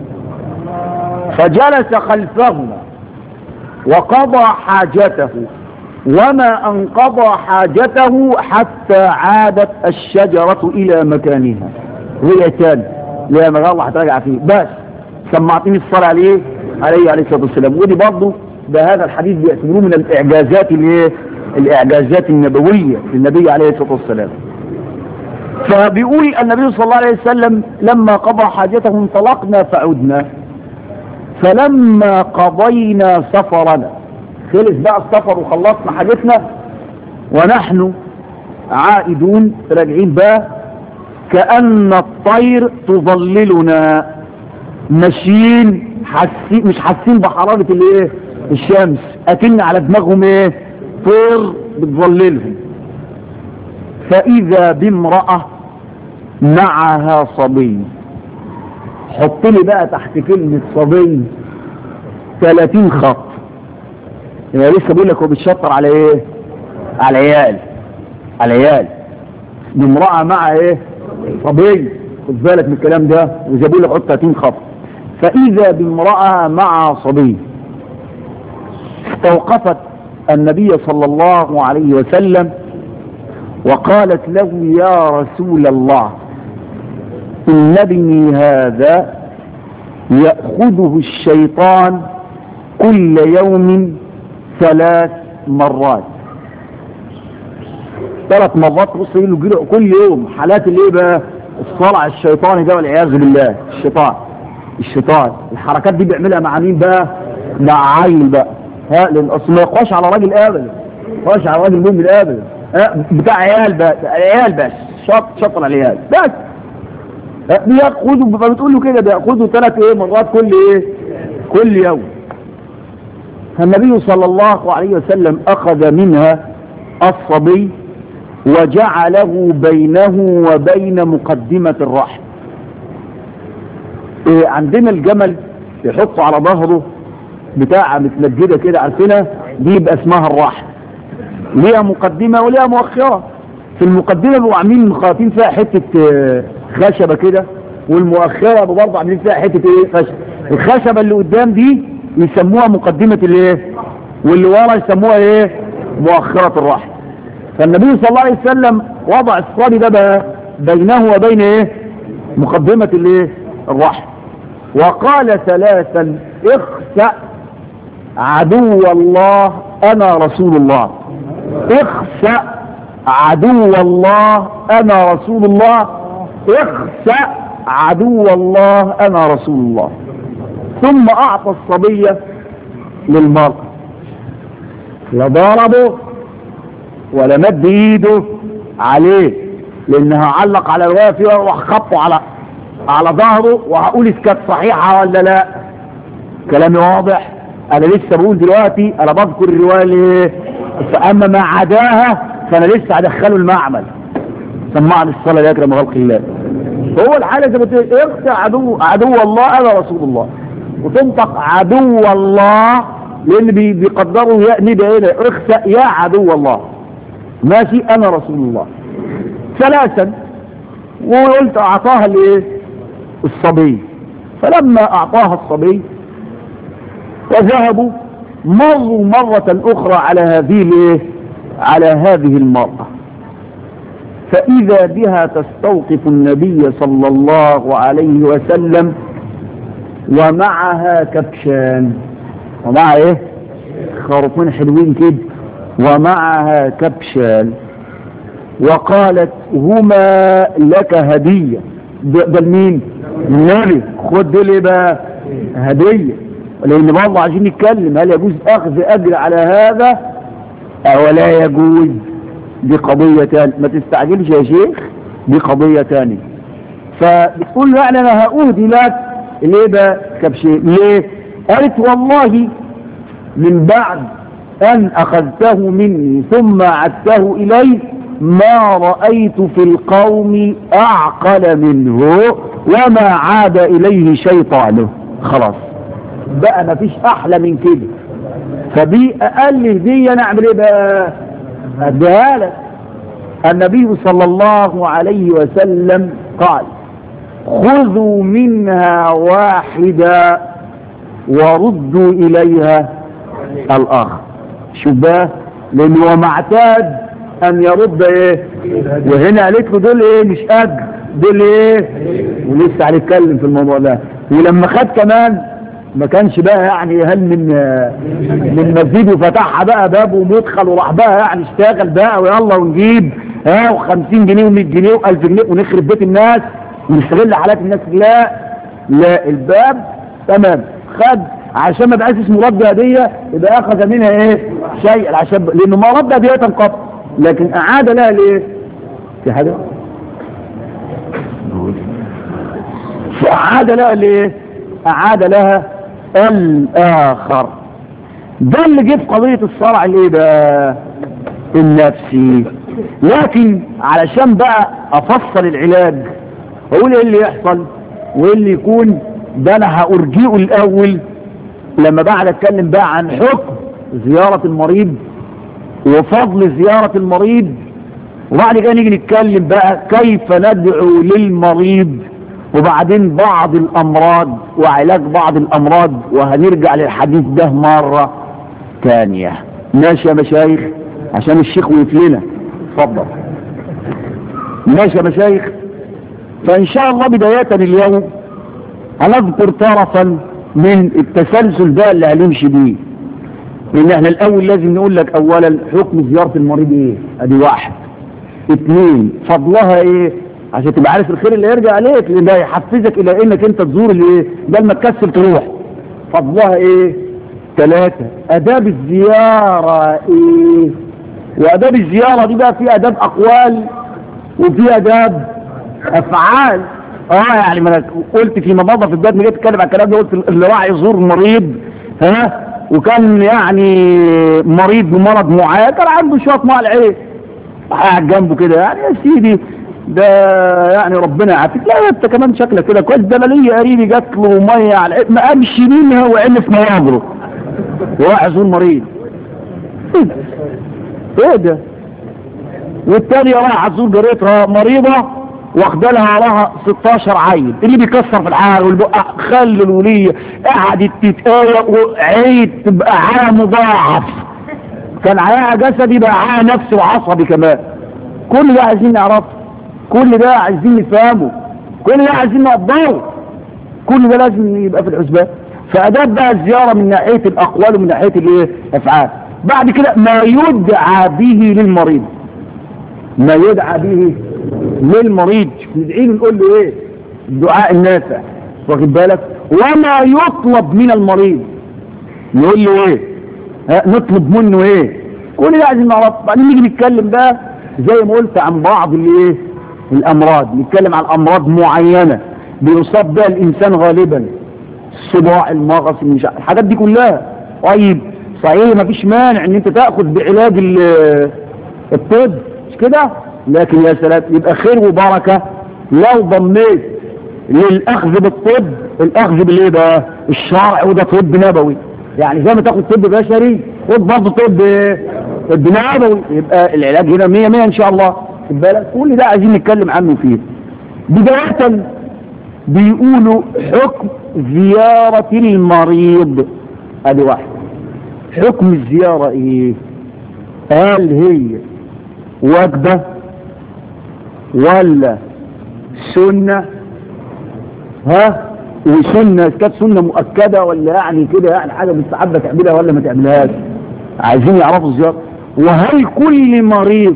فجلس خلفهما وقضى حاجته وما انقضى حاجته حتى عادت الشجرة الى مكانها وهي تاني لا ما الله هتراجع فيه بس سمعتني الصلاة عليه عليه عليه الصلاة والسلام ودي برضه ده هذا الحديث بيعتبروه من الاعجازات الايه الاعجازات النبوية للنبي عليه الصلاة والسلام فبيقول النبي صلى الله عليه وسلم لما قضى حاجته انطلقنا فعدنا فلما قضينا سفرنا خلص بقى السفر وخلصنا حاجتنا ونحن عائدون راجعين بقى كأن الطير تظللنا ماشيين حاسين مش حاسين بحرارة الايه الشمس اكن على دماغهم ايه طير بتظللهم فاذا بامرأة معها صبي حط لي بقى تحت كلمة صبي 30 خط يعني لسه بيقول لك هو بيتشطر على ايه على العيال على العيال بامرأة مع ايه صبي خد بالك من الكلام ده وجابوا لك حط 30 خط فاذا بامرأة مع صبي استوقفت النبي صلى الله عليه وسلم وقالت له يا رسول الله إن ابني هذا يأخذه الشيطان كل يوم ثلاث مرات ثلاث مرات بص له كل يوم حالات الايه بقى الصلع الشيطاني ده والعياذ بالله الشيطان الشيطان الحركات دي بيعملها مع مين بقى مع عيل بقى ها لان اصل ما يقاش على راجل ابدا يقاش على راجل مؤمن ابدا بتاع عيال بقى عيال بس شط شطر على العيال بس بياخدوا بتقول له كده بياخدوا ثلاث ايه مرات كل ايه كل يوم فالنبي صلى الله عليه وسلم اخذ منها الصبي وجعله بينه وبين مقدمة الرحم إيه عندنا الجمل يحطه على ظهره بتاع متنجدة كده عارفينها دي يبقى اسمها الرحم ليها مقدمة وليها مؤخرة في المقدمة بيبقوا عاملين خاطين فيها حتة خشبة كده والمؤخرة برضه عاملين فيها حتة ايه خشبة الخشبة اللي قدام دي يسموها مقدمة الايه واللي ورا يسموها ايه مؤخرة الرحم فالنبي صلى الله عليه وسلم وضع الصبي ده بقى بينه وبين ايه مقدمة الايه الرحم وقال ثلاثا اخسأ عدو الله انا رسول الله اخسأ عدو الله انا رسول الله اخسأ عدو الله انا رسول الله ثم اعطى الصبية للمرأة لا ضربه ولا مد ايده عليه لانها علق على الوافي وراح خبطه على على ظهره وهقول اذا كانت صحيحه ولا لا كلامي واضح انا لسه بقول دلوقتي انا بذكر الروايه اللي فاما ما عداها فانا لسه هدخله المعمل سمعني الصلاه يا اكرم خلق الله هو الحالة زي ما قلت اخشى عدو عدو الله انا رسول الله وتنطق عدو الله لان بي- بيقدروا يا ندى هنا اخشى يا عدو الله ماشي انا رسول الله ثلاثا وقلت اعطاها الايه الصبي فلما اعطاها الصبي وذهبوا مروا مرة اخرى على هذه الايه على هذه المرأة فإذا بها تستوقف النبي صلى الله عليه وسلم ومعها كبشان ومعها ايه خروفين حلوين كده ومعها كبشان وقالت هما لك هدية ده ده لمين النبي خد دول ايه بقى هدية لان برضه عايزين نتكلم هل يجوز اخذ اجر على هذا او لا يجوز دي قضية تانية ما تستعجلش يا شيخ دي قضية تانية فبتقول له يعني انا هأهدي لك ليه بقى كبشين ليه قالت والله من بعد ان اخذته مني ثم عدته الي ما رأيت في القوم اعقل منه وما عاد اليه شيطانه خلاص بقى ما فيش احلى من كده فدي اقل هدية نعمل ايه بقى اديها لك النبي صلى الله عليه وسلم قال خذوا منها واحدا وردوا اليها الاخر شوف بقى لانه هو معتاد ان يرد ايه وهنا قالت له دول ايه مش اجر دول ايه ولسه هنتكلم في الموضوع ده ولما خد كمان ما كانش بقى يعني هل من من مسجد وفتحها بقى باب ومدخل وراح بقى يعني اشتغل بقى ويلا ونجيب ها و50 جنيه و100 جنيه و1000 جنيه ونخرب بيت الناس ونستغل حالات الناس لا لا الباب تمام خد عشان ما بقاش اسمه رد هديه يبقى اخذ منها ايه شيء عشان لانه ما رد هديه قط لكن اعاد لها ليه في حاجه فأعاد لها ليه أعاد لها الآخر ده اللي جه في قضية الصرع الايه بقى النفسي لكن علشان بقى أفصل العلاج أقول إيه اللي يحصل وإيه اللي يكون ده أنا هأرجئه الأول لما بعد أتكلم بقى عن حكم زيارة المريض وفضل زيارة المريض وبعد كده نيجي نتكلم بقى كيف ندعو للمريض وبعدين بعض الامراض وعلاج بعض الامراض وهنرجع للحديث ده مرة تانية ماشي يا مشايخ عشان الشيخ وقف لنا اتفضل ماشي يا مشايخ فان شاء الله بداية اليوم هنذكر طرفا من التسلسل ده اللي هنمشي بيه لان احنا الاول لازم نقول لك اولا حكم زيارة المريض ايه ادي واحد اثنين فضلها ايه عشان تبقى عارف الخير اللي يرجع عليك لان ده يحفزك الى انك انت تزور الايه بدل ما تكسل تروح فضلها ايه ثلاثة اداب الزيارة ايه واداب الزيارة دي بقى في اداب اقوال وفي اداب افعال اه يعني ما أنا قلت في مضى في البدايه جيت اتكلم عن الكلام ده قلت اللي راح يزور مريض ها وكان يعني مريض بمرض معين كان عنده شويه مع العين قاعد جنبه كده يعني يا سيدي ده يعني ربنا يعافيك لا انت كمان شكلك كده كويس ده انا ليا قريبي جات له ميه على العين ما قامش منها وعين في مناظره وراح يزور مريض ايه ده؟ ايه ده والتانية راح تزور جارتها مريضة واخده لها وراها 16 عيل اللي بيكسر في الحال والبقع خلي الولية قعدت تتقايا وعيد تبقى عاها مضاعف كان عياها جسدي بقى عاها نفسي وعصبي كمان كل ده عايزين نعرفه كل ده عايزين نفهمه كل ده عايزين نقدره كل ده لازم يبقى في الحسبان فاداب بقى الزيارة من ناحية الاقوال ومن ناحية الايه الافعال بعد كده ما يدعى به للمريض ما يدعى به للمريض ندعي له نقول له ايه الدعاء النافع واخد بالك وما يطلب من المريض نقول له ايه ها نطلب منه ايه كل ده عايزين نعرف بعدين نيجي نتكلم بقى زي ما قلت عن بعض الايه الامراض نتكلم عن امراض معينة بيصاب بها الانسان غالبا الصداع المغص مش عارف، الحاجات دي كلها طيب صحيح مفيش مانع ان انت تاخذ بعلاج ال- الطب مش كده لكن يا سلام يبقى خير وبركة لو ضميت للاخذ بالطب الاخذ بالايه بقى الشرع وده طب نبوي يعني زي ما تاخد طب بشري خد برضه طب طب نبوي يبقى العلاج هنا 100 100 ان شاء الله خد بالك كل ده عايزين نتكلم عنه فيه بداية بيقولوا حكم زيارة المريض ادي واحد حكم الزيارة ايه هل هي وجبة ولا سنة ها وسنة كانت سنة مؤكدة ولا يعني كده يعني حاجة مستحبة تعملها ولا ما تعملهاش عايزين يعرفوا الزيارة وهل كل مريض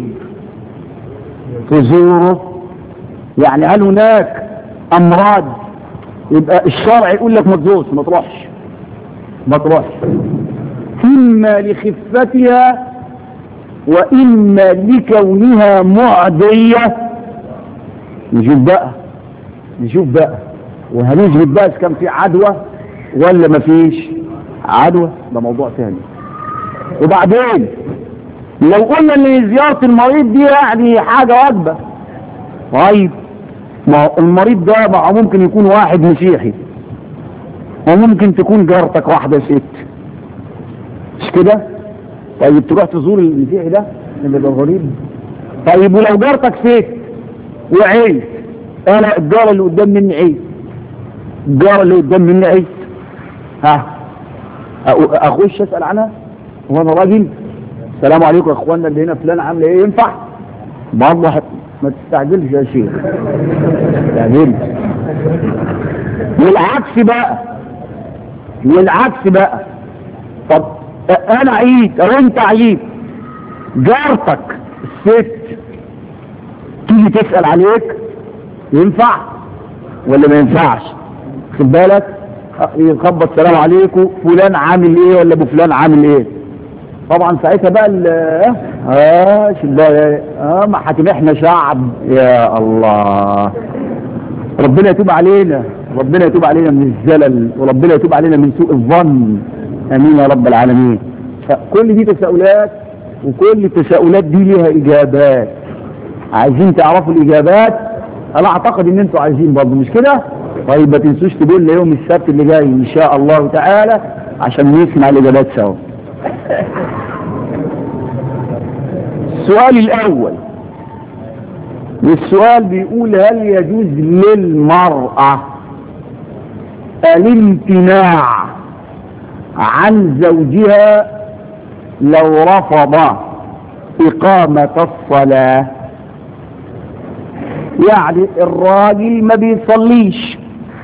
تزوره يعني هل هناك امراض يبقى الشرع يقول لك ما تزورش ما تروحش ما تروحش اما لخفتها واما لكونها معدية نشوف بقى نشوف بقى وهنثبت بقى اذا كان في عدوى ولا ما فيش عدوى ده موضوع ثاني وبعدين لو قلنا ان زيارة المريض دي يعني حاجة واجبة طيب ما هو المريض ده بقى ممكن يكون واحد مسيحي وممكن تكون جارتك واحدة ست مش كده طيب تروح تزور المسيحي ده اللي ده غريب طيب ولو جارتك ست وعيت انا الجارة اللي قدام مني عيت الجارة اللي قدام مني عيت ها أ- اخش اسأل عنها وانا راجل السلام عليكم يا اخوانا اللي هنا فلان عامل ايه ينفع برضه حت- ما تستعجلش يا شيخ تستعجلش والعكس بقى والعكس بقى طب انا عيد او انت عيد جارتك الست تيجي تسأل عليك ينفع ولا ما ينفعش خد بالك أه، يخبط سلام عليكم فلان عامل ايه ولا ابو فلان عامل ايه طبعا ساعتها بقى ال اه شباب اه ما حاكم احنا شعب يا الله ربنا يتوب علينا ربنا يتوب علينا من الزلل وربنا يتوب علينا من سوء الظن امين يا رب العالمين فكل دي تساؤلات وكل التساؤلات دي ليها اجابات عايزين تعرفوا الاجابات انا اعتقد ان انتوا عايزين برضه مش كده طيب ما تنسوش تقول لي يوم السبت اللي جاي ان شاء الله تعالى عشان نسمع الاجابات سوا السؤال الاول والسؤال بيقول هل يجوز للمرأة الامتناع عن زوجها لو رفض إقامة الصلاة يعني الراجل ما بيصليش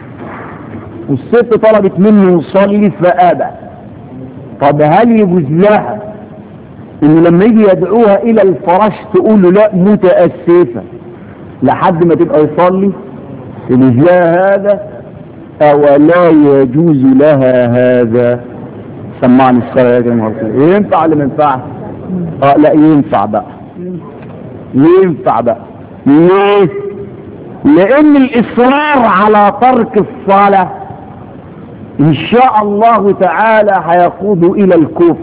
والست طلبت منه يصلي فأبى طب هل يجوز لها ان لما يجي يدعوها الى الفراش تقول له لا متأسفة لحد ما تبقى يصلي يجوز لها هذا او لا يجوز لها هذا سمعني الصلاة يا جماعة ينفع ولا ما ينفعش اه لا ينفع بقى ينفع بقى ليه لان الاصرار على ترك الصلاة ان شاء الله تعالى هيقود الى الكفر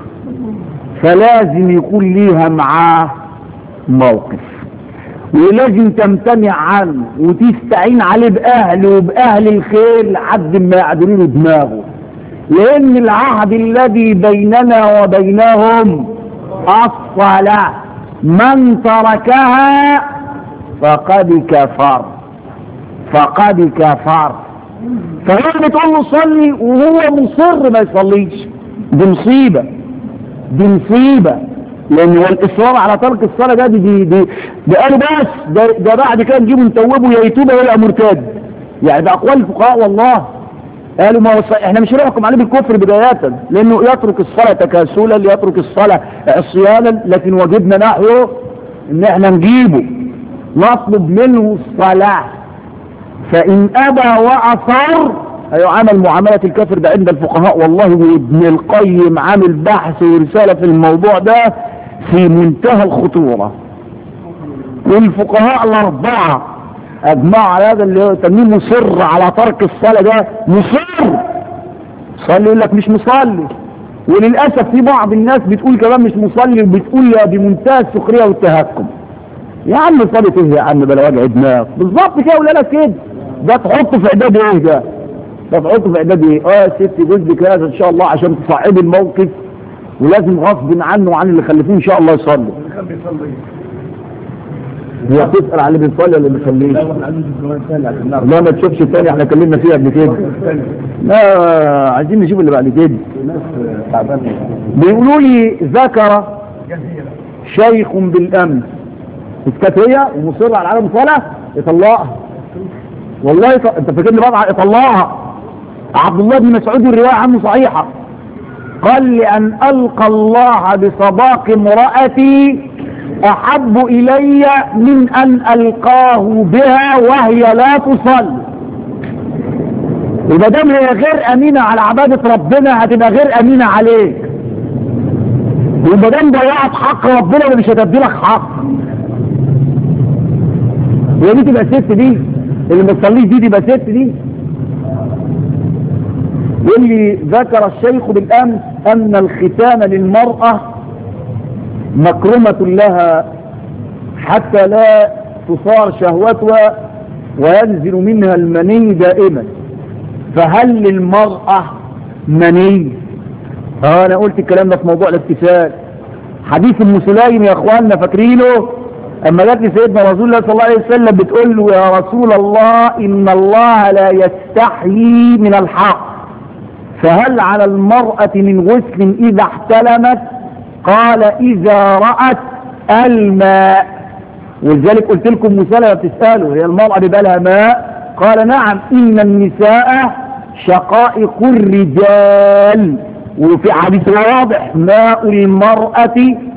فلازم يكون ليها معاه موقف ولازم تمتنع عنه وتستعين عليه بأهله وبأهل الخير لحد ما يعدلوا له دماغه لأن العهد الذي بيننا وبينهم الصلاة من تركها فقد كفر فقد كفر فهي بتقول له صلي وهو مصر ما يصليش دي مصيبه دي مصيبة لان هو الاصرار على ترك الصلاة ده دي دي, دي, دي قالوا بس ده, ده بعد كده نجيبه نتوبه يا يتوب يا يبقى مرتد يعني ده اقوال الفقهاء والله قالوا ما هو احنا مش هنحكم عليه بالكفر بداية لانه يترك الصلاة تكاسلا يترك الصلاة عصيانا لكن واجبنا نحوه ان احنا نجيبه نطلب منه الصلاة فان ابى واصر هيعامل معاملة الكافر ده عند الفقهاء والله وابن القيم عامل بحث ورسالة في الموضوع ده في منتهى الخطورة والفقهاء الأربعة أجمعوا على هذا اللي هو تنميه مصر على ترك الصلاة ده مصر صلي يقول لك مش مصلي وللأسف في بعض الناس بتقول كمان مش مصلي وبتقول يا بمنتهى السخرية والتهكم يا عم صلت ايه يا عم بلا وجع دماغ بالظبط كده ولا لا كده ده تحطه في اعداد ايه ده ده تحطه في اعداد ايه اه يا ستي جوزك هذا ان شاء الله عشان تصعبي الموقف ولازم غصب عنه وعن اللي خلفوه ان شاء الله يصلي هي بتسأل على اللي بيصلي ولا اللي بيصليش لا ما تشوفش الثاني احنا اتكلمنا فيها قبل كده لا عايزين نشوف اللي بعد كده بيقولوا لي ذكر شيخ بالامس الكافيه ومصر على عدم الصلاه يطلقها والله يط... انت فاكرني بقى يطلقها عبد الله بن مسعود الروايه عنه صحيحه قال لأن ألقى الله بصداق امرأتي أحب إلي من أن ألقاه بها وهي لا تصلي يبقى دام هي غير أمينة على عبادة ربنا هتبقى غير أمينة عليك يبقى دام ضيعت حق ربنا مش هتدي لك حق هي دي تبقى ست دي اللي ما تصليش دي تبقى ست دي واللي ذكر الشيخ بالأمس أن الختان للمرأة مكرمة لها حتى لا تصار شهوتها وينزل منها المني دائما فهل للمرأة مني اه انا قلت الكلام ده في موضوع الاغتسال حديث ام سليم يا اخواننا فاكرينه اما جات لي سيدنا رسول الله صلى الله عليه وسلم بتقول له يا رسول الله ان الله لا يستحيي من الحق فهل على المرأة من غسل إذا احتلمت قال إذا رأت الماء ولذلك قلت لكم مسألة بتسألوا هي المرأة بيبقى لها ماء قال نعم إن النساء شقائق الرجال وفي حديث واضح ماء المرأة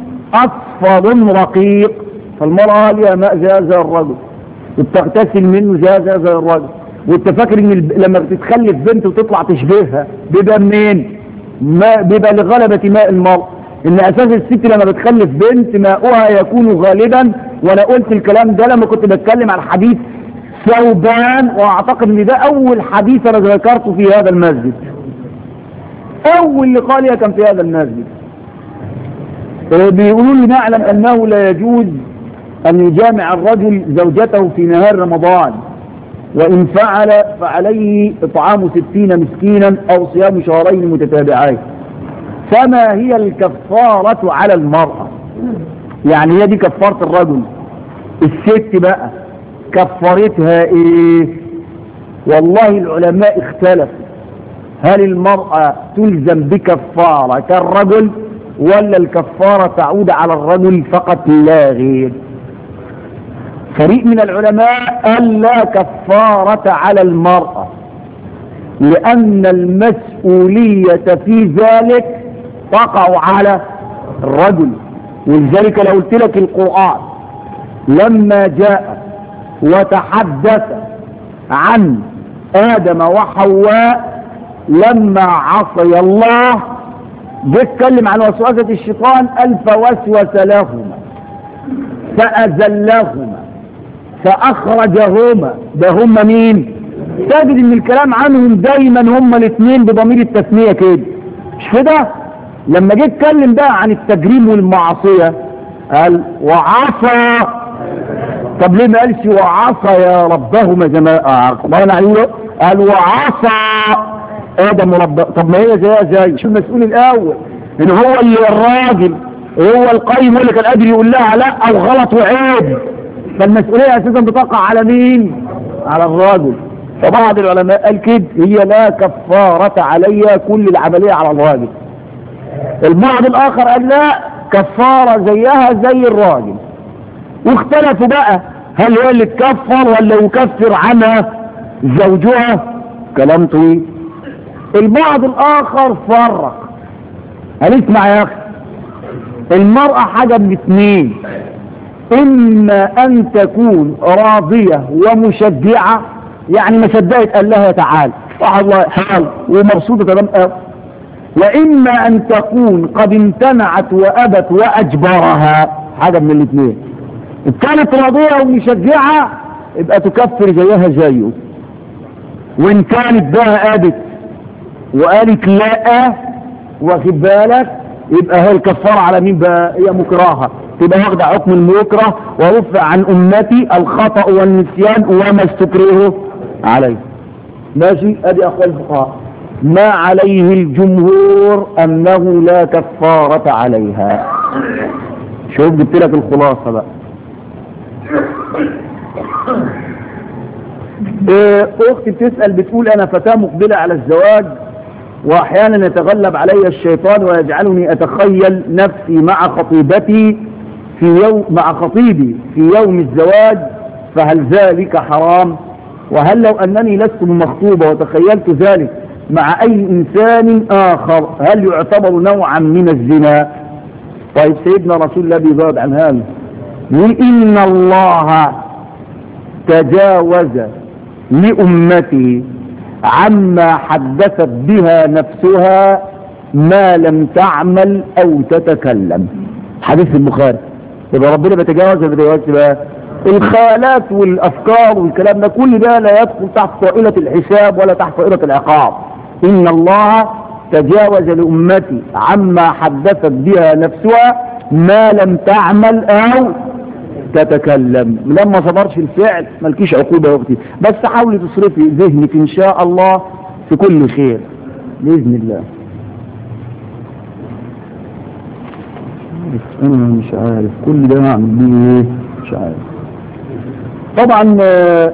أصفر رقيق فالمرأة لها ماء زي زي الرجل وبتغتسل منه زي زي زي الرجل وانت فاكر ان الب... لما بتتخلف بنت وتطلع تشبهها بيبقى منين ما بيبقى لغلبة ماء المرء ان اساس الست لما بتخلف بنت ماؤها يكون غالبا وانا قلت الكلام ده لما كنت بتكلم عن حديث ثوبان واعتقد ان ده اول حديث انا ذكرته في هذا المسجد اول لقاء لي كان في هذا المسجد بيقولوا لي نعلم انه لا يجوز ان يجامع الرجل زوجته في نهار رمضان وإن فعل فعليه إطعام ستين مسكينا أو صيام شهرين متتابعين فما هي الكفارة على المرأة يعني هي دي كفارة الرجل الست بقى كفارتها ايه والله العلماء اختلفوا هل المرأة تلزم بكفارة كالرجل ولا الكفارة تعود على الرجل فقط لا غير فريق من العلماء قال لا كفارة على المرأة لأن المسؤولية في ذلك تقع على الرجل ولذلك لو قلت لك القرآن لما جاء وتحدث عن آدم وحواء لما عصي الله جه اتكلم عن وسوسة الشيطان قال فوسوس لهما فأزلهما فأخرجهما ده هما مين تجد ان الكلام عنهم دايما هما الاثنين بضمير التثنية كده مش كده لما جه اتكلم بقى عن التجريم والمعصية قال وعصى طب ليه ما قالش وعصى يا ربهما زي ما قال عليه قال وعصى ادم رب طب ما هي زيها زي شو المسؤول الاول ان هو اللي الراجل هو القيم اللي كان قادر يقول لها لا او غلط وعيب فالمسؤولية اساسا بتقع على مين على الراجل فبعض العلماء قال كده هي لا كفارة عليها كل العملية على الراجل البعض الاخر قال لا كفارة زيها زي الراجل واختلفوا بقى هل هو اللي تكفر ولا يكفر عنها زوجها كلام طويل البعض الاخر فرق هنسمع يا اخي المرأة حاجة من اثنين اما ان تكون راضية ومشجعة يعني ما صدقت قال لها تعال صح الله حال ومبسوطة تمام قوي واما ان تكون قد امتنعت وابت واجبرها حاجة من الاثنين ان كانت راضية ومشجعة يبقى تكفر زيها زيه وان كانت بقى ابت وقالت لا واخد بالك يبقى هي الكفارة على مين بقى هي مكرهة تبقى واخدة حكم المكره ورفع عن أمتي الخطأ والنسيان وما استكرهه عليه ماشي ادي اقوال الفقهاء ما عليه الجمهور انه لا كفارة عليها شوف جبت لك الخلاصة بقى إيه، اختي بتسأل بتقول انا فتاة مقبلة على الزواج واحيانا يتغلب علي الشيطان ويجعلني اتخيل نفسي مع خطيبتي في يوم مع خطيبي في يوم الزواج فهل ذلك حرام وهل لو انني لست مخطوبة وتخيلت ذلك مع اي انسان اخر هل يعتبر نوعا من الزنا طيب سيدنا رسول الله بيجاوب عن هذا يقول ان الله تجاوز لأمتي عما حدثت بها نفسها ما لم تعمل أو تتكلم حديث البخاري يبقى ربنا بيتجاوز ولا بيتجاوزش بقى الخيالات والأفكار والكلام ده كل ده لا يدخل تحت طائلة الحساب ولا تحت طائلة العقاب إن الله تجاوز لأمتي عما حدثت بها نفسها ما لم تعمل أو تتكلم لما صبرش الفعل مالكيش عقوبة يا اختي بس حاولي تصرفي ذهنك ان شاء الله في كل خير بإذن الله انا مش عارف كل ده اعمل بيه ايه مش عارف طبعا آه،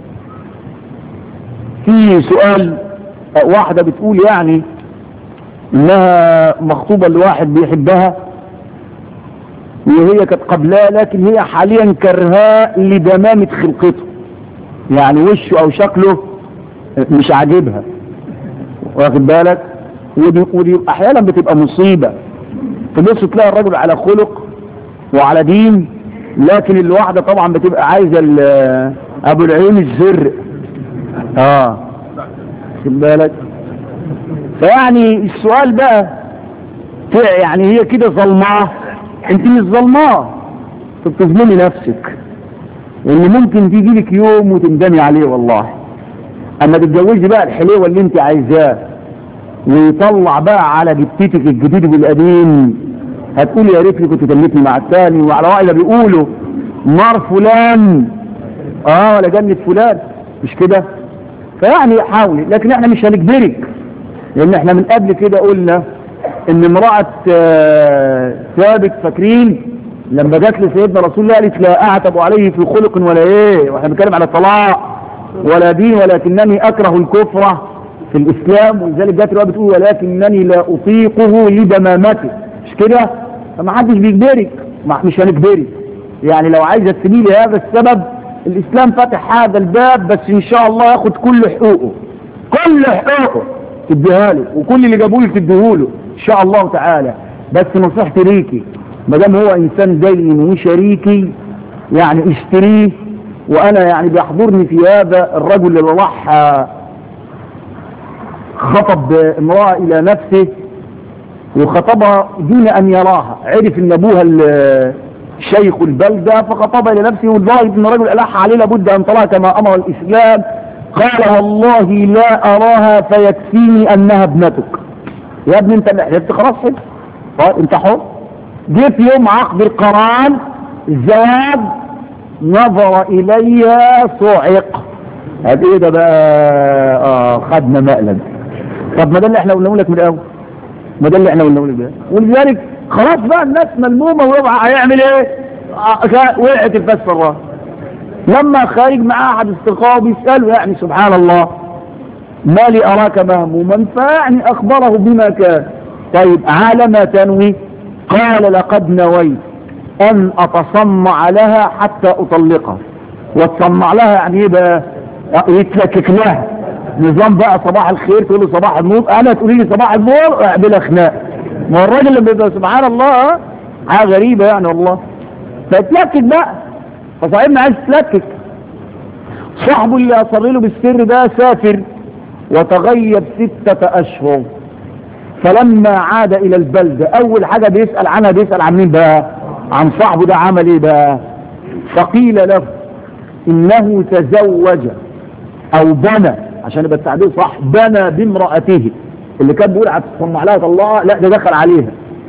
في سؤال آه، واحدة بتقول يعني انها مخطوبة لواحد بيحبها وهي كانت قبلاه لكن هي حاليا كرهاه لدمامة خلقته يعني وشه او شكله مش عاجبها واخد بالك ودي, ودي احيانا بتبقى مصيبة تبص تلاقي الرجل على خلق وعلى دين لكن الواحدة طبعا بتبقى عايزة ال- ابو العيون الزرق اه واخد بالك فيعني السؤال بقى يعني هي كده ظلماه انت مش ظلماه انت بتظلمي نفسك لان ممكن تيجي لك يوم وتندمي عليه والله اما تتجوزي بقى الحليوه اللي انت عايزاه ويطلع بقى على جبتتك الجديد والقديم هتقولي يا ريتني كنت تمتني مع الثاني وعلى رأي بيقولوا نار فلان اه ولا جنة فلان مش كده فيعني حاولي لكن احنا مش هنجبرك لان احنا من قبل كده قلنا ان امرأة آه، ثابت فاكرين لما جات لسيدنا رسول الله قالت لا اعتب عليه في خلق ولا ايه واحنا بنتكلم على الطلاق ولا دين ولكنني اكره الكفر في الاسلام ولذلك جات الروايه بتقول ولكنني لا اطيقه لدمامته مش كده فما حدش بيجبرك ما- مش هنجبرك يعني لو عايزه تسيبي لي هذا السبب الاسلام فتح هذا الباب بس ان شاء الله ياخد كل حقوقه كل حقوقه تديها له وكل اللي جابوه لك تديه له ان شاء الله تعالى بس نصيحتي ليكي ما دام هو انسان زيي وشريكي يعني اشتريه وانا يعني بيحضرني في هذا الرجل اللي راح آه، خطب امرأة الى نفسه وخطبها دون ان يراها عرف ان ابوها ال- شيخ البلدة فخطبها الى نفسه والظاهر ان الرجل الح عليه لابد ان تراها كما امر الاسلام قال والله لا اراها فيكفيني انها ابنتك يا ابني انت اللي حلفت خلاص حلف طيب انت حر جه في يوم عقد القران زاد نظر اليها صعق هذا ايه ده بقى اه خدنا مقلب طب ما ده اللي احنا قلنا لك من الاول ما ده اللي احنا قلنا لك ده ولذلك خلاص بقى الناس ملمومه وربع هيعمل ايه آه، كا- وقعت الفاس في الراس لما خارج مع احد اصدقائه بيساله يعني سبحان الله ما لي اراك مهموما فيعني اخبره بما كان طيب على ما تنوي قال لقد نويت ان اتصنع لها حتى اطلقها واتصنع لها يعني ايه بقى يتلكك لها نظام بقى صباح الخير تقول له صباح النور انا تقولي لي صباح النور اعملها خناق ما هو الراجل اللي بيبقى سبحان الله ها؟ حاجه غريبه يعني والله فتلكك بقى فصاحبنا عايز تلكك صاحبه اللي اصر له بالسر ده سافر وتغيب ستة اشهر فلما عاد الى البلدة اول حاجة بيسأل عنها بيسأل عن مين بقى عن صاحبه ده عمل ايه بقى فقيل له انه تزوج او بنى عشان يبقى التعبير صح بنى بامرأته اللي كان بيقول هتصنع لها طلقها لا ده دخل عليها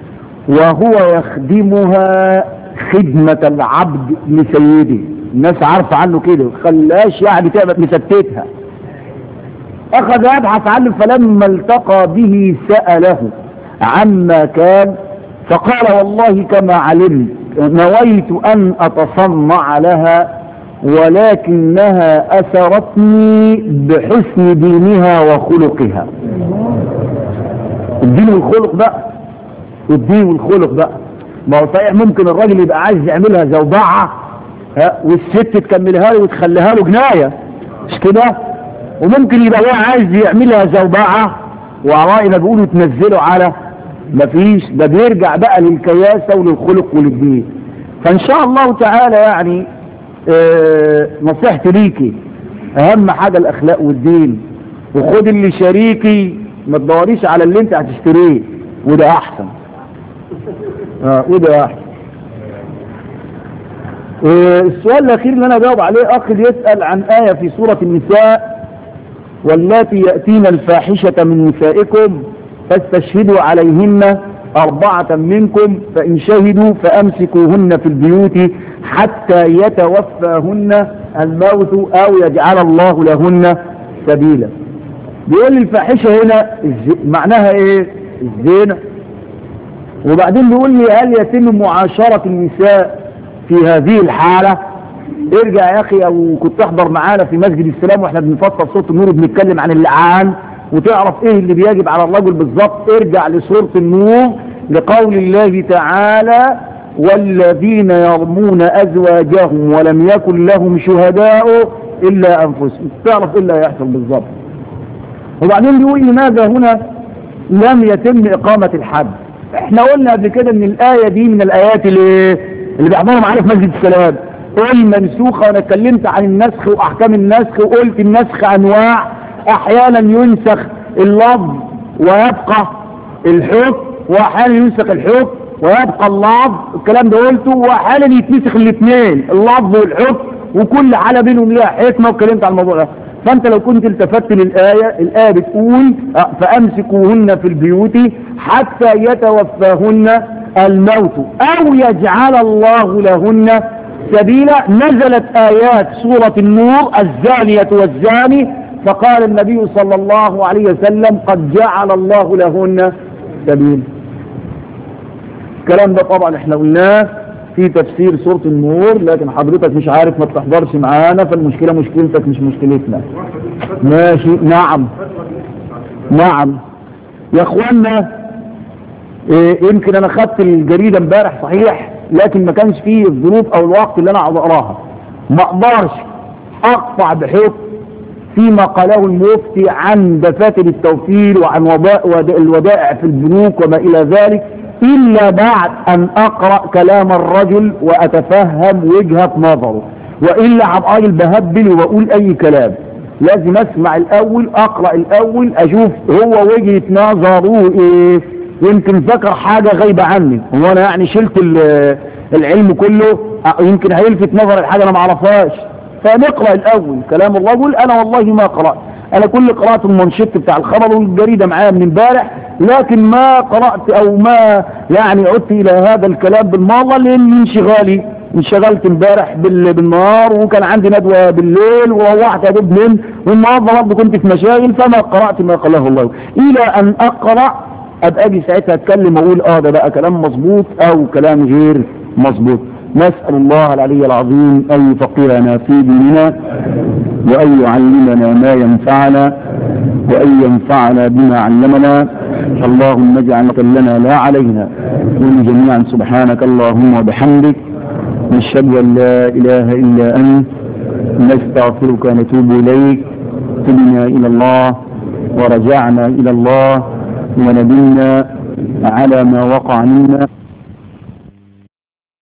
وهو يخدمها خدمة العبد لسيده الناس عارفة عنه كده خلاش يعني تبقى مستتها أخذ يبحث عنه فلما التقى به سأله عما كان فقال والله كما علمت نويت أن أتصنع لها ولكنها أسرتني بحسن دينها وخلقها الدين والخلق بقى الدين والخلق بقى ما هو صحيح ممكن الراجل يبقى عايز يعملها زوبعة ها والست تكملها له وتخليها له جناية مش كده وممكن يبقى هو عايز يعملها زوبعة وعرائنا بيقولوا تنزله على مفيش ده بيرجع بقى للكياسة وللخلق وللدين فان شاء الله تعالى يعني اه نصيحتي ليكي اهم حاجة الاخلاق والدين وخد اللي شريكي ما تدوريش على اللي انت هتشتريه وده احسن اه وده احسن اه السؤال الاخير اللي انا جاوب عليه اخ يسأل عن آية في سورة النساء واللاتي يأتين الفاحشة من نسائكم فاستشهدوا عليهن أربعة منكم فإن شهدوا فأمسكوهن في البيوت حتى يتوفاهن الموت أو يجعل الله لهن سبيلا بيقول لي الفاحشة هنا معناها ايه الزنا وبعدين بيقول لي هل يتم معاشرة النساء في هذه الحالة ارجع يا اخي او كنت تحضر معانا في مسجد السلام واحنا بنفسر صوت النور وبنتكلم عن اللعان وتعرف ايه اللي بيجب على الرجل بالظبط ارجع لسورة النور لقول الله تعالى والذين يرمون ازواجهم ولم يكن لهم شهداء الا انفسهم تعرف ايه اللي هيحصل بالظبط وبعدين بيقول لماذا هنا لم يتم اقامة الحد احنا قلنا قبل كده ان الاية دي من الايات اللي اللي بيحضروا معانا في مسجد السلام قول منسوخة وانا اتكلمت عن النسخ واحكام النسخ وقلت النسخ انواع احيانا ينسخ اللفظ ويبقى الحكم واحيانا ينسخ الحكم ويبقى اللفظ الكلام ده قلته واحيانا يتنسخ الاثنين اللفظ والحكم وكل حالة بينهم ليها حكمة واتكلمت عن الموضوع ده فانت لو كنت التفت للآية الآية بتقول فأمسكوهن في البيوت حتى يتوفاهن الموت أو يجعل الله لهن سبيلا نزلت آيات سورة النور الزانية والزاني فقال النبي صلى الله عليه وسلم قد جعل الله لهن سبيلا الكلام ده طبعا احنا قلناه في تفسير سورة النور لكن حضرتك مش عارف ما بتحضرش معانا فالمشكلة مشكلتك مش مشكلتنا ماشي نعم نعم يا اخوانا إيه يمكن انا خدت الجريدة امبارح صحيح لكن ما كانش فيه الظروف او الوقت اللي انا اقعد اقراها ما اقدرش اقطع بحكم فيما قاله المفتي عن دفاتر التوفير وعن الودائع في البنوك وما الى ذلك الا بعد ان اقرأ كلام الرجل واتفهم وجهة نظره والا هبقى راجل بهبل وبقول اي كلام لازم اسمع الاول اقرأ الاول اشوف هو وجهة نظره ايه يمكن ذكر حاجة غايبة عني هو انا يعني شلت العلم كله يمكن هيلفت نظر الحاجة انا معرفهاش فنقرأ الاول كلام الرجل انا والله ما قرأت انا كل قرأت المنشط بتاع الخبر والجريدة معايا من امبارح لكن ما قرأت او ما يعني عدت الى هذا الكلام بالمرة لان انشغالي انشغلت امبارح بالنهار وكان عندي ندوة بالليل وروحت يا دوب من والنهارده برضه كنت في مشاغل فما قرأت ما قاله الله الى ان اقرأ ابقى اجي ساعتها اتكلم واقول اه ده بقى كلام مظبوط او كلام غير مظبوط نسأل الله العلي العظيم ان يفقهنا في ديننا وان يعلمنا ما ينفعنا وان ينفعنا بما علمنا اللهم اجعل لنا لا علينا قل جميعا سبحانك اللهم وبحمدك نشهد ان لا اله الا انت نستغفرك ونتوب اليك تبنا الى الله ورجعنا الى الله وندمنا على ما وقع منا